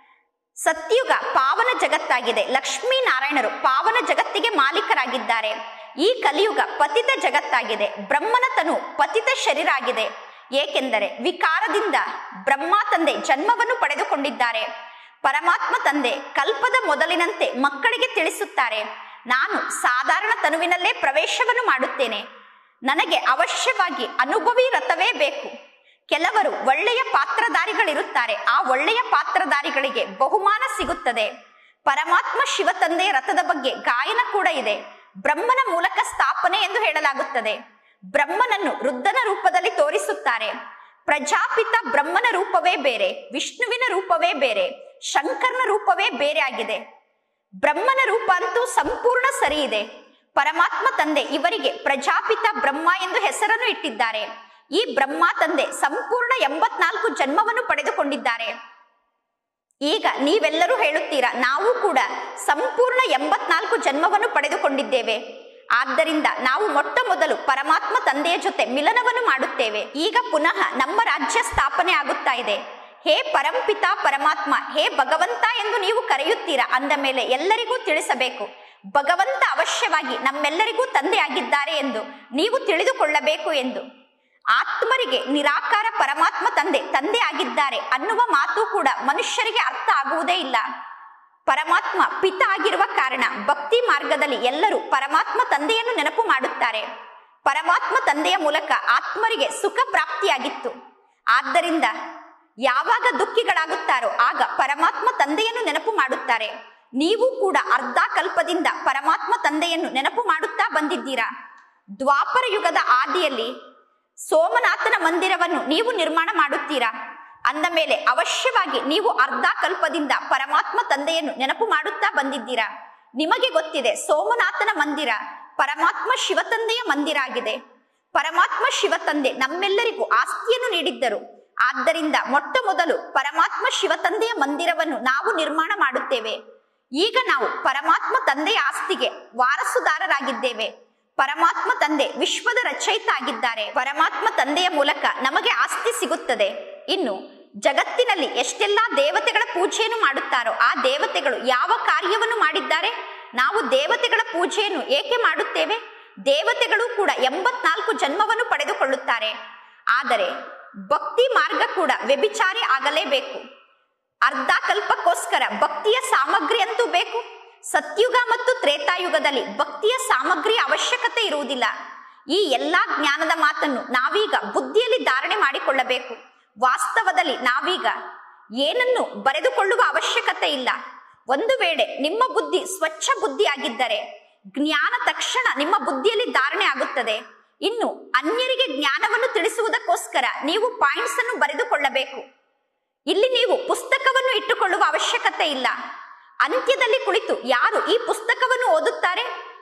ಸತ್ಯುಗ ಪಾವನ ಜಗತ್ತಾಗಿದೆ ಲಕ್ಷ್ಮೀ ನಾರಾಯಣರು ಪಾವನ ಜಗತ್ತಿಗೆ ಮಾಲೀಕರಾಗಿದ್ದಾರೆ ಈ ಕಲಿಯುಗ ಪತಿತ ಜಗತ್ತಾಗಿದೆ ಬ್ರಹ್ಮನ ತನು ಪತಿತ ಶರೀರ ಆಗಿದೆ ಏಕೆಂದರೆ ವಿಕಾರದಿಂದ ಬ್ರಹ್ಮ ತಂದೆ ಜನ್ಮವನ್ನು ಪಡೆದುಕೊಂಡಿದ್ದಾರೆ ಪರಮಾತ್ಮ ತಂದೆ ಕಲ್ಪದ ಮೊದಲಿನಂತೆ ಮಕ್ಕಳಿಗೆ ತಿಳಿಸುತ್ತಾರೆ ನಾನು ಸಾಧಾರಣ ತನುವಿನಲ್ಲೇ ಪ್ರವೇಶವನ್ನು ಮಾಡುತ್ತೇನೆ ನನಗೆ ಅವಶ್ಯವಾಗಿ ಅನುಭವಿ ರಥವೇ ಬೇಕು ಕೆಲವರು ಒಳ್ಳೆಯ ಪಾತ್ರಧಾರಿಗಳಿರುತ್ತಾರೆ ಆ ಒಳ್ಳೆಯ ಪಾತ್ರಧಾರಿಗಳಿಗೆ ಬಹುಮಾನ ಸಿಗುತ್ತದೆ ಪರಮಾತ್ಮ ಶಿವ ತಂದೆಯ ರಥದ ಬಗ್ಗೆ ಗಾಯನ ಕೂಡ ಇದೆ ಬ್ರಹ್ಮನ ಮೂಲಕ ಸ್ಥಾಪನೆ ಎಂದು ಹೇಳಲಾಗುತ್ತದೆ ಬ್ರಹ್ಮನನ್ನು ವೃದ್ಧನ ರೂಪದಲ್ಲಿ ತೋರಿಸುತ್ತಾರೆ ಪ್ರಜಾಪಿತ ಬ್ರಹ್ಮನ ರೂಪವೇ ಬೇರೆ ವಿಷ್ಣುವಿನ ರೂಪವೇ ಬೇರೆ ಶಂಕರನ ರೂಪವೇ ಬೇರೆ ಆಗಿದೆ ಬ್ರಹ್ಮನ ರೂಪ ಅಂತೂ ಸಂಪೂರ್ಣ ಸರಿ ಇದೆ ಪರಮಾತ್ಮ ತಂದೆ ಇವರಿಗೆ ಪ್ರಜಾಪಿತ ಬ್ರಹ್ಮ ಎಂದು ಹೆಸರನ್ನು ಇಟ್ಟಿದ್ದಾರೆ ಈ ಬ್ರಹ್ಮ ತಂದೆ ಸಂಪೂರ್ಣ ಎಂಬತ್ನಾಲ್ಕು ಜನ್ಮವನ್ನು ಪಡೆದುಕೊಂಡಿದ್ದಾರೆ ಈಗ ನೀವೆಲ್ಲರೂ ಹೇಳುತ್ತೀರಾ ನಾವು ಕೂಡ ಸಂಪೂರ್ಣ ಎಂಬತ್ನಾಲ್ಕು ಜನ್ಮವನ್ನು ಪಡೆದುಕೊಂಡಿದ್ದೇವೆ ಆದ್ದರಿಂದ ನಾವು ಮೊಟ್ಟ ಮೊದಲು ಪರಮಾತ್ಮ ತಂದೆಯ ಜೊತೆ ಮಿಲನವನ್ನು ಮಾಡುತ್ತೇವೆ ಈಗ ಪುನಃ ನಮ್ಮ ರಾಜ್ಯ ಸ್ಥಾಪನೆ ಆಗುತ್ತಾ ಇದೆ ಹೇ ಪರಂಪಿತ ಪರಮಾತ್ಮ ಹೇ ಭಗವಂತ ಎಂದು ನೀವು ಕರೆಯುತ್ತೀರಾ ಅಂದ ಮೇಲೆ ಎಲ್ಲರಿಗೂ ತಿಳಿಸಬೇಕು ಭಗವಂತ ಅವಶ್ಯವಾಗಿ ನಮ್ಮೆಲ್ಲರಿಗೂ ತಂದೆಯಾಗಿದ್ದಾರೆ ಎಂದು ನೀವು ತಿಳಿದುಕೊಳ್ಳಬೇಕು ಎಂದು ಆತ್ಮರಿಗೆ ನಿರಾಕಾರ ಪರಮಾತ್ಮ ತಂದೆ ತಂದೆ ಆಗಿದ್ದಾರೆ ಅನ್ನುವ ಮಾತು ಕೂಡ ಮನುಷ್ಯರಿಗೆ ಅರ್ಥ ಆಗುವುದೇ ಇಲ್ಲ ಪರಮಾತ್ಮ ಪಿತ ಆಗಿರುವ ಕಾರಣ ಭಕ್ತಿ ಮಾರ್ಗದಲ್ಲಿ ಎಲ್ಲರೂ ಪರಮಾತ್ಮ ತಂದೆಯನ್ನು ನೆನಪು ಮಾಡುತ್ತಾರೆ ಪರಮಾತ್ಮ ತಂದೆಯ ಮೂಲಕ ಆತ್ಮರಿಗೆ ಸುಖ ಪ್ರಾಪ್ತಿಯಾಗಿತ್ತು ಆದ್ದರಿಂದ ಯಾವಾಗ ದುಃಖಿಗಳಾಗುತ್ತಾರೋ ಆಗ ಪರಮಾತ್ಮ ತಂದೆಯನ್ನು ನೆನಪು ಮಾಡುತ್ತಾರೆ ನೀವು ಕೂಡ ಅರ್ಧ ಕಲ್ಪದಿಂದ ಪರಮಾತ್ಮ ತಂದೆಯನ್ನು ನೆನಪು ಮಾಡುತ್ತಾ ಬಂದಿದ್ದೀರಾ ದ್ವಾಪರ ಯುಗದ ಆದಿಯಲ್ಲಿ ಸೋಮನಾಥನ ಮಂದಿರವನ್ನು ನೀವು ನಿರ್ಮಾಣ ಮಾಡುತ್ತೀರಾ ಅಂದ ಮೇಲೆ ಅವಶ್ಯವಾಗಿ ನೀವು ಅರ್ಧ ಕಲ್ಪದಿಂದ ಪರಮಾತ್ಮ ತಂದೆಯನ್ನು ನೆನಪು ಮಾಡುತ್ತಾ ಬಂದಿದ್ದೀರಾ ನಿಮಗೆ ಗೊತ್ತಿದೆ ಸೋಮನಾಥನ ಮಂದಿರ ಪರಮಾತ್ಮ ಶಿವತಂದೆಯ ಮಂದಿರ ಆಗಿದೆ ಪರಮಾತ್ಮ ಶಿವತಂದೆ ನಮ್ಮೆಲ್ಲರಿಗೂ ಆಸ್ತಿಯನ್ನು ನೀಡಿದ್ದರು ಆದ್ದರಿಂದ ಮೊಟ್ಟ ಮೊದಲು ಪರಮಾತ್ಮ ಶಿವ ತಂದೆಯ ಮಂದಿರವನ್ನು ನಾವು ನಿರ್ಮಾಣ ಮಾಡುತ್ತೇವೆ ಈಗ ನಾವು ಪರಮಾತ್ಮ ತಂದೆಯ ಆಸ್ತಿಗೆ ವಾರಸುದಾರರಾಗಿದ್ದೇವೆ ಪರಮಾತ್ಮ ತಂದೆ ವಿಶ್ವದ ರಚಯಿತ ಆಗಿದ್ದಾರೆ ಪರಮಾತ್ಮ ತಂದೆಯ ಮೂಲಕ ನಮಗೆ ಆಸ್ತಿ ಸಿಗುತ್ತದೆ ಇನ್ನು ಜಗತ್ತಿನಲ್ಲಿ ಎಷ್ಟೆಲ್ಲಾ ದೇವತೆಗಳ ಪೂಜೆಯನ್ನು ಮಾಡುತ್ತಾರೋ ಆ ದೇವತೆಗಳು ಯಾವ ಕಾರ್ಯವನ್ನು ಮಾಡಿದ್ದಾರೆ ನಾವು ದೇವತೆಗಳ ಪೂಜೆಯನ್ನು ಏಕೆ ಮಾಡುತ್ತೇವೆ ದೇವತೆಗಳು ಕೂಡ ಎಂಬತ್ನಾಲ್ಕು ಜನ್ಮವನ್ನು ಪಡೆದುಕೊಳ್ಳುತ್ತಾರೆ ಆದರೆ ಭಕ್ತಿ ಮಾರ್ಗ ಕೂಡ ವ್ಯಭಿಚಾರಿ ಆಗಲೇಬೇಕು ಅರ್ಧ ಕಲ್ಪಕ್ಕೋಸ್ಕರ ಭಕ್ತಿಯ ಸಾಮಗ್ರಿ ಅಂತೂ ಬೇಕು ಸತ್ಯುಗ ಮತ್ತು ತ್ರೇತಾಯುಗದಲ್ಲಿ ಭಕ್ತಿಯ ಸಾಮಗ್ರಿಯ ಅವಶ್ಯಕತೆ ಇರುವುದಿಲ್ಲ ಈ ಎಲ್ಲಾ ಜ್ಞಾನದ ಮಾತನ್ನು ನಾವೀಗ ಬುದ್ಧಿಯಲ್ಲಿ ಧಾರಣೆ ಮಾಡಿಕೊಳ್ಳಬೇಕು ವಾಸ್ತವದಲ್ಲಿ ನಾವೀಗ ಏನನ್ನು ಬರೆದುಕೊಳ್ಳುವ ಅವಶ್ಯಕತೆ ಇಲ್ಲ ಒಂದು ವೇಳೆ ನಿಮ್ಮ ಬುದ್ಧಿ ಸ್ವಚ್ಛ ಬುದ್ಧಿ ಆಗಿದ್ದರೆ ಜ್ಞಾನ ತಕ್ಷಣ ನಿಮ್ಮ ಬುದ್ಧಿಯಲ್ಲಿ ಧಾರಣೆ ಆಗುತ್ತದೆ ಇನ್ನು ಅನ್ಯರಿಗೆ ಜ್ಞಾನವನ್ನು ತಿಳಿಸುವುದಕ್ಕೋಸ್ಕರ ನೀವು ಪಾಯಿಂಟ್ಸ್ ಅನ್ನು ಬರೆದುಕೊಳ್ಳಬೇಕು ಇಲ್ಲಿ ನೀವು ಪುಸ್ತಕವನ್ನು ಇಟ್ಟುಕೊಳ್ಳುವ ಅವಶ್ಯಕತೆ ಇಲ್ಲ ಅಂತ್ಯದಲ್ಲಿ ಕುಳಿತು ಯಾರು ಈ ಪುಸ್ತಕವನ್ನು ಓದುತ್ತಾರೆ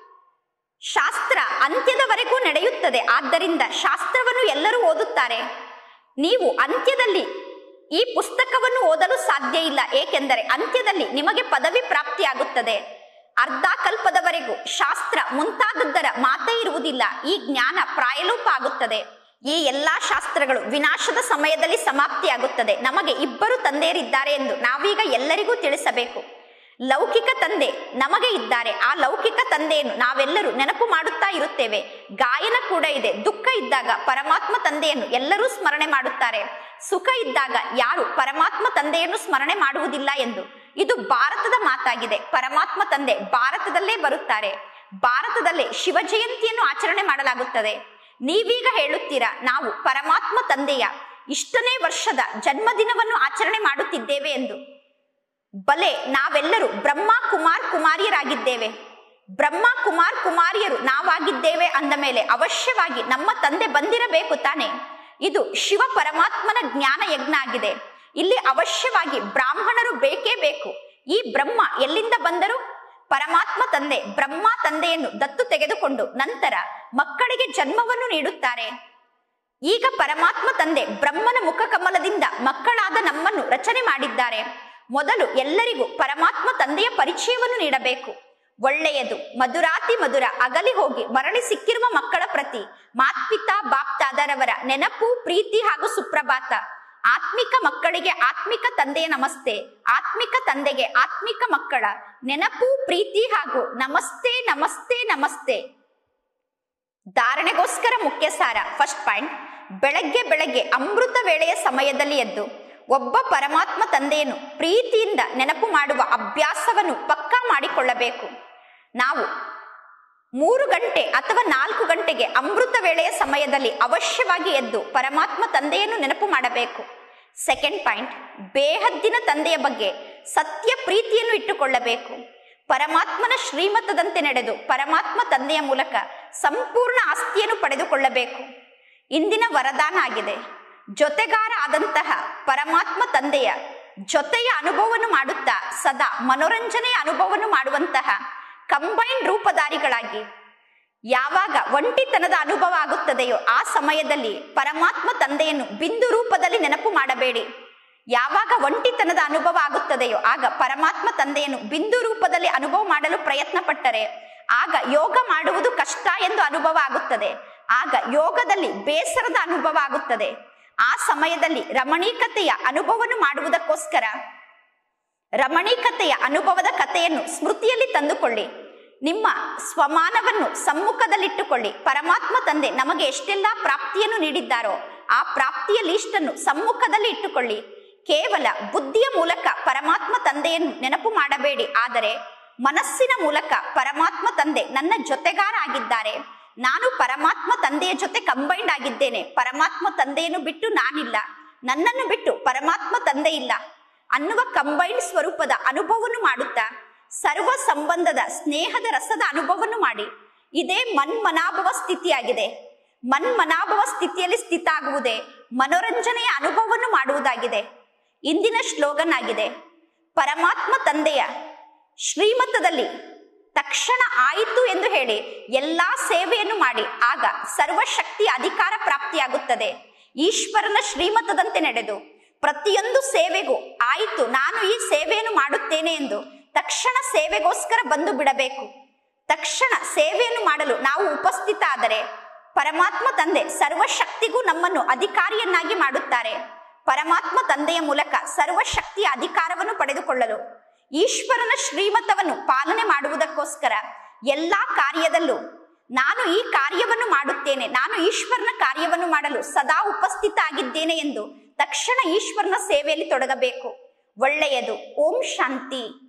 ಶಾಸ್ತ್ರ ಅಂತ್ಯದವರೆಗೂ ನಡೆಯುತ್ತದೆ ಆದ್ದರಿಂದ ಶಾಸ್ತ್ರವನ್ನು ಎಲ್ಲರೂ ಓದುತ್ತಾರೆ ನೀವು ಅಂತ್ಯದಲ್ಲಿ ಈ ಪುಸ್ತಕವನ್ನು ಓದಲು ಸಾಧ್ಯ ಇಲ್ಲ ಏಕೆಂದರೆ ಅಂತ್ಯದಲ್ಲಿ ನಿಮಗೆ ಪದವಿ ಪ್ರಾಪ್ತಿಯಾಗುತ್ತದೆ ಅರ್ಧ ಕಲ್ಪದವರೆಗೂ ಶಾಸ್ತ್ರ ಮುಂತಾದದ್ದರ ಮಾತೇ ಇರುವುದಿಲ್ಲ ಈ ಜ್ಞಾನ ಪ್ರಾಯಲೋಪ ಆಗುತ್ತದೆ ಈ ಎಲ್ಲಾ ಶಾಸ್ತ್ರಗಳು ವಿನಾಶದ ಸಮಯದಲ್ಲಿ ಸಮಾಪ್ತಿಯಾಗುತ್ತದೆ ನಮಗೆ ಇಬ್ಬರು ತಂದೆಯರಿದ್ದಾರೆ ಎಂದು ನಾವೀಗ ಎಲ್ಲರಿಗೂ ತಿಳಿಸಬೇಕು ಲೌಕಿಕ ತಂದೆ ನಮಗೆ ಇದ್ದಾರೆ ಆ ಲೌಕಿಕ ತಂದೆಯನ್ನು ನಾವೆಲ್ಲರೂ ನೆನಪು ಮಾಡುತ್ತಾ ಇರುತ್ತೇವೆ ಗಾಯನ ಕೂಡ ಇದೆ ದುಃಖ ಇದ್ದಾಗ ಪರಮಾತ್ಮ ತಂದೆಯನ್ನು ಎಲ್ಲರೂ ಸ್ಮರಣೆ ಮಾಡುತ್ತಾರೆ ಸುಖ ಇದ್ದಾಗ ಯಾರು ಪರಮಾತ್ಮ ತಂದೆಯನ್ನು ಸ್ಮರಣೆ ಮಾಡುವುದಿಲ್ಲ ಎಂದು ಇದು ಭಾರತದ ಮಾತಾಗಿದೆ ಪರಮಾತ್ಮ ತಂದೆ ಭಾರತದಲ್ಲೇ ಬರುತ್ತಾರೆ ಭಾರತದಲ್ಲೇ ಶಿವ ಜಯಂತಿಯನ್ನು ಆಚರಣೆ ಮಾಡಲಾಗುತ್ತದೆ ನೀವೀಗ ಹೇಳುತ್ತೀರಾ ನಾವು ಪರಮಾತ್ಮ ತಂದೆಯ ಇಷ್ಟನೇ ವರ್ಷದ ಜನ್ಮದಿನವನ್ನು ಆಚರಣೆ ಮಾಡುತ್ತಿದ್ದೇವೆ ಎಂದು ಬಲೆ ನಾವೆಲ್ಲರೂ ಬ್ರಹ್ಮ ಕುಮಾರ್ ಕುಮಾರಿಯರಾಗಿದ್ದೇವೆ ಬ್ರಹ್ಮ ಕುಮಾರ್ ಕುಮಾರಿಯರು ನಾವಾಗಿದ್ದೇವೆ ಅಂದ ಮೇಲೆ ಅವಶ್ಯವಾಗಿ ನಮ್ಮ ತಂದೆ ಬಂದಿರಬೇಕು ತಾನೆ ಇದು ಶಿವ ಪರಮಾತ್ಮನ ಜ್ಞಾನ ಯಜ್ಞ ಆಗಿದೆ ಇಲ್ಲಿ ಅವಶ್ಯವಾಗಿ ಬ್ರಾಹ್ಮಣರು ಬೇಕೇ ಬೇಕು ಈ ಬ್ರಹ್ಮ ಎಲ್ಲಿಂದ ಬಂದರು ಪರಮಾತ್ಮ ತಂದೆ ಬ್ರಹ್ಮ ತಂದೆಯನ್ನು ದತ್ತು ತೆಗೆದುಕೊಂಡು ನಂತರ ಮಕ್ಕಳಿಗೆ ಜನ್ಮವನ್ನು ನೀಡುತ್ತಾರೆ ಈಗ ಪರಮಾತ್ಮ ತಂದೆ ಬ್ರಹ್ಮನ ಮುಖ ಕಮಲದಿಂದ ಮಕ್ಕಳಾದ ನಮ್ಮನ್ನು ರಚನೆ ಮಾಡಿದ್ದಾರೆ ಮೊದಲು ಎಲ್ಲರಿಗೂ ಪರಮಾತ್ಮ ತಂದೆಯ ಪರಿಚಯವನ್ನು ನೀಡಬೇಕು ಒಳ್ಳೆಯದು ಮಧುರಾತಿ ಮಧುರ ಅಗಲಿ ಹೋಗಿ ಮರಳಿ ಸಿಕ್ಕಿರುವ ಮಕ್ಕಳ ಪ್ರತಿ ಮಾತ್ಪಿತಾ ಬಾಪ್ತಾದರವರ ನೆನಪು ಪ್ರೀತಿ ಹಾಗೂ ಸುಪ್ರಭಾತ ಆತ್ಮಿಕ ಮಕ್ಕಳಿಗೆ ಆತ್ಮಿಕ ತಂದೆಯ ನಮಸ್ತೆ ಆತ್ಮಿಕ ತಂದೆಗೆ ಆತ್ಮಿಕ ಮಕ್ಕಳ ನೆನಪು ಪ್ರೀತಿ ಹಾಗೂ ನಮಸ್ತೆ ನಮಸ್ತೆ ನಮಸ್ತೆ ಧಾರಣೆಗೋಸ್ಕರ ಮುಖ್ಯ ಸಾರ ಫಸ್ಟ್ ಪಾಯಿಂಟ್ ಬೆಳಗ್ಗೆ ಬೆಳಗ್ಗೆ ಅಮೃತ ವೇಳೆಯ ಸಮಯದಲ್ಲಿ ಎದ್ದು ಒಬ್ಬ ಪರಮಾತ್ಮ ತಂದೆಯನ್ನು ಪ್ರೀತಿಯಿಂದ ನೆನಪು ಮಾಡುವ ಅಭ್ಯಾಸವನ್ನು ಪಕ್ಕಾ ಮಾಡಿಕೊಳ್ಳಬೇಕು ನಾವು ಮೂರು ಗಂಟೆ ಅಥವಾ ನಾಲ್ಕು ಗಂಟೆಗೆ ಅಮೃತ ವೇಳೆಯ ಸಮಯದಲ್ಲಿ ಅವಶ್ಯವಾಗಿ ಎದ್ದು ಪರಮಾತ್ಮ ತಂದೆಯನ್ನು ನೆನಪು ಮಾಡಬೇಕು ಸೆಕೆಂಡ್ ಪಾಯಿಂಟ್ ಬೇಹದ್ದಿನ ತಂದೆಯ ಬಗ್ಗೆ ಸತ್ಯ ಪ್ರೀತಿಯನ್ನು ಇಟ್ಟುಕೊಳ್ಳಬೇಕು ಪರಮಾತ್ಮನ ಶ್ರೀಮತದಂತೆ ನಡೆದು ಪರಮಾತ್ಮ ತಂದೆಯ ಮೂಲಕ ಸಂಪೂರ್ಣ ಆಸ್ತಿಯನ್ನು ಪಡೆದುಕೊಳ್ಳಬೇಕು ಇಂದಿನ ವರದಾನ ಆಗಿದೆ ಜೊತೆಗಾರ ಆದಂತಹ ಪರಮಾತ್ಮ ತಂದೆಯ ಜೊತೆಯ ಅನುಭವವನ್ನು ಮಾಡುತ್ತಾ ಸದಾ ಮನೋರಂಜನೆಯ ಅನುಭವವನ್ನು ಮಾಡುವಂತಹ ಕಂಬೈನ್ ರೂಪಧಾರಿಗಳಾಗಿ ಯಾವಾಗ ಒಂಟಿತನದ ಅನುಭವ ಆಗುತ್ತದೆಯೋ ಆ ಸಮಯದಲ್ಲಿ ಪರಮಾತ್ಮ ತಂದೆಯನ್ನು ಬಿಂದು ರೂಪದಲ್ಲಿ ನೆನಪು ಮಾಡಬೇಡಿ ಯಾವಾಗ ಒಂಟಿತನದ ಅನುಭವ ಆಗುತ್ತದೆಯೋ ಆಗ ಪರಮಾತ್ಮ ತಂದೆಯನ್ನು ಬಿಂದು ರೂಪದಲ್ಲಿ ಅನುಭವ ಮಾಡಲು ಪ್ರಯತ್ನ ಪಟ್ಟರೆ ಆಗ ಯೋಗ ಮಾಡುವುದು ಕಷ್ಟ ಎಂದು ಅನುಭವ ಆಗುತ್ತದೆ ಆಗ ಯೋಗದಲ್ಲಿ ಬೇಸರದ ಅನುಭವ ಆಗುತ್ತದೆ ಆ ಸಮಯದಲ್ಲಿ ರಮಣೀಕತೆಯ ಅನುಭವವನ್ನು ಮಾಡುವುದಕ್ಕೋಸ್ಕರ ರಮಣೀಕತೆಯ ಅನುಭವದ ಕಥೆಯನ್ನು ಸ್ಮೃತಿಯಲ್ಲಿ ತಂದುಕೊಳ್ಳಿ ನಿಮ್ಮ ಸ್ವಮಾನವನ್ನು ಸಮ್ಮುಖದಲ್ಲಿಟ್ಟುಕೊಳ್ಳಿ ಪರಮಾತ್ಮ ತಂದೆ ನಮಗೆ ಎಷ್ಟೆಲ್ಲಾ ಪ್ರಾಪ್ತಿಯನ್ನು ನೀಡಿದ್ದಾರೋ ಆ ಪ್ರಾಪ್ತಿಯ ಲೀಸ್ಟನ್ನು ಸಮ್ಮುಖದಲ್ಲಿ ಇಟ್ಟುಕೊಳ್ಳಿ ಕೇವಲ ಬುದ್ಧಿಯ ಮೂಲಕ ಪರಮಾತ್ಮ ತಂದೆಯನ್ನು ನೆನಪು ಮಾಡಬೇಡಿ ಆದರೆ ಮನಸ್ಸಿನ ಮೂಲಕ ಪರಮಾತ್ಮ ತಂದೆ ನನ್ನ ಜೊತೆಗಾರ ಆಗಿದ್ದಾರೆ ನಾನು ಪರಮಾತ್ಮ ತಂದೆಯ ಜೊತೆ ಕಂಬೈಂಡ್ ಆಗಿದ್ದೇನೆ ಪರಮಾತ್ಮ ತಂದೆಯನ್ನು ಬಿಟ್ಟು ನಾನಿಲ್ಲ ನನ್ನನ್ನು ಬಿಟ್ಟು ಪರಮಾತ್ಮ ತಂದೆ ಇಲ್ಲ ಅನ್ನುವ ಕಂಬೈನ್ಡ್ ಸ್ವರೂಪದ ಅನುಭವವನ್ನು ಮಾಡುತ್ತಾ ಸರ್ವ ಸಂಬಂಧದ ಸ್ನೇಹದ ರಸದ ಅನುಭವವನ್ನು ಮಾಡಿ ಇದೇ ಮನ್ಮನಾಭವ ಸ್ಥಿತಿಯಾಗಿದೆ ಮನ್ಮನಾಭವ ಸ್ಥಿತಿಯಲ್ಲಿ ಸ್ಥಿತ ಆಗುವುದೇ ಮನೋರಂಜನೆಯ ಅನುಭವವನ್ನು ಮಾಡುವುದಾಗಿದೆ ಇಂದಿನ ಶ್ಲೋಗನ್ ಆಗಿದೆ ಪರಮಾತ್ಮ ತಂದೆಯ ಶ್ರೀಮತದಲ್ಲಿ ತಕ್ಷಣ ಆಯಿತು ಎಂದು ಹೇಳಿ ಎಲ್ಲಾ ಸೇವೆಯನ್ನು ಮಾಡಿ ಆಗ ಸರ್ವಶಕ್ತಿಯ ಅಧಿಕಾರ ಪ್ರಾಪ್ತಿಯಾಗುತ್ತದೆ ಈಶ್ವರನ ಶ್ರೀಮತದಂತೆ ನಡೆದು ಪ್ರತಿಯೊಂದು ಸೇವೆಗೂ ಆಯಿತು ನಾನು ಈ ಸೇವೆಯನ್ನು ಮಾಡುತ್ತೇನೆ ಎಂದು ತಕ್ಷಣ ಸೇವೆಗೋಸ್ಕರ ಬಂದು ಬಿಡಬೇಕು ತಕ್ಷಣ ಸೇವೆಯನ್ನು ಮಾಡಲು ನಾವು ಉಪಸ್ಥಿತ ಆದರೆ ಪರಮಾತ್ಮ ತಂದೆ ಸರ್ವಶಕ್ತಿಗೂ ನಮ್ಮನ್ನು ಅಧಿಕಾರಿಯನ್ನಾಗಿ ಮಾಡುತ್ತಾರೆ ಪರಮಾತ್ಮ ತಂದೆಯ ಮೂಲಕ ಸರ್ವಶಕ್ತಿಯ ಅಧಿಕಾರವನ್ನು ಪಡೆದುಕೊಳ್ಳಲು ಈಶ್ವರನ ಶ್ರೀಮತವನ್ನು ಪಾಲನೆ ಮಾಡುವುದಕ್ಕೋಸ್ಕರ ಎಲ್ಲಾ ಕಾರ್ಯದಲ್ಲೂ ನಾನು ಈ ಕಾರ್ಯವನ್ನು ಮಾಡುತ್ತೇನೆ ನಾನು ಈಶ್ವರನ ಕಾರ್ಯವನ್ನು ಮಾಡಲು ಸದಾ ಉಪಸ್ಥಿತ ಆಗಿದ್ದೇನೆ ಎಂದು ತಕ್ಷಣ ಈಶ್ವರನ ಸೇವೆಯಲ್ಲಿ ತೊಡಗಬೇಕು ಒಳ್ಳೆಯದು ಓಂ ಶಾಂತಿ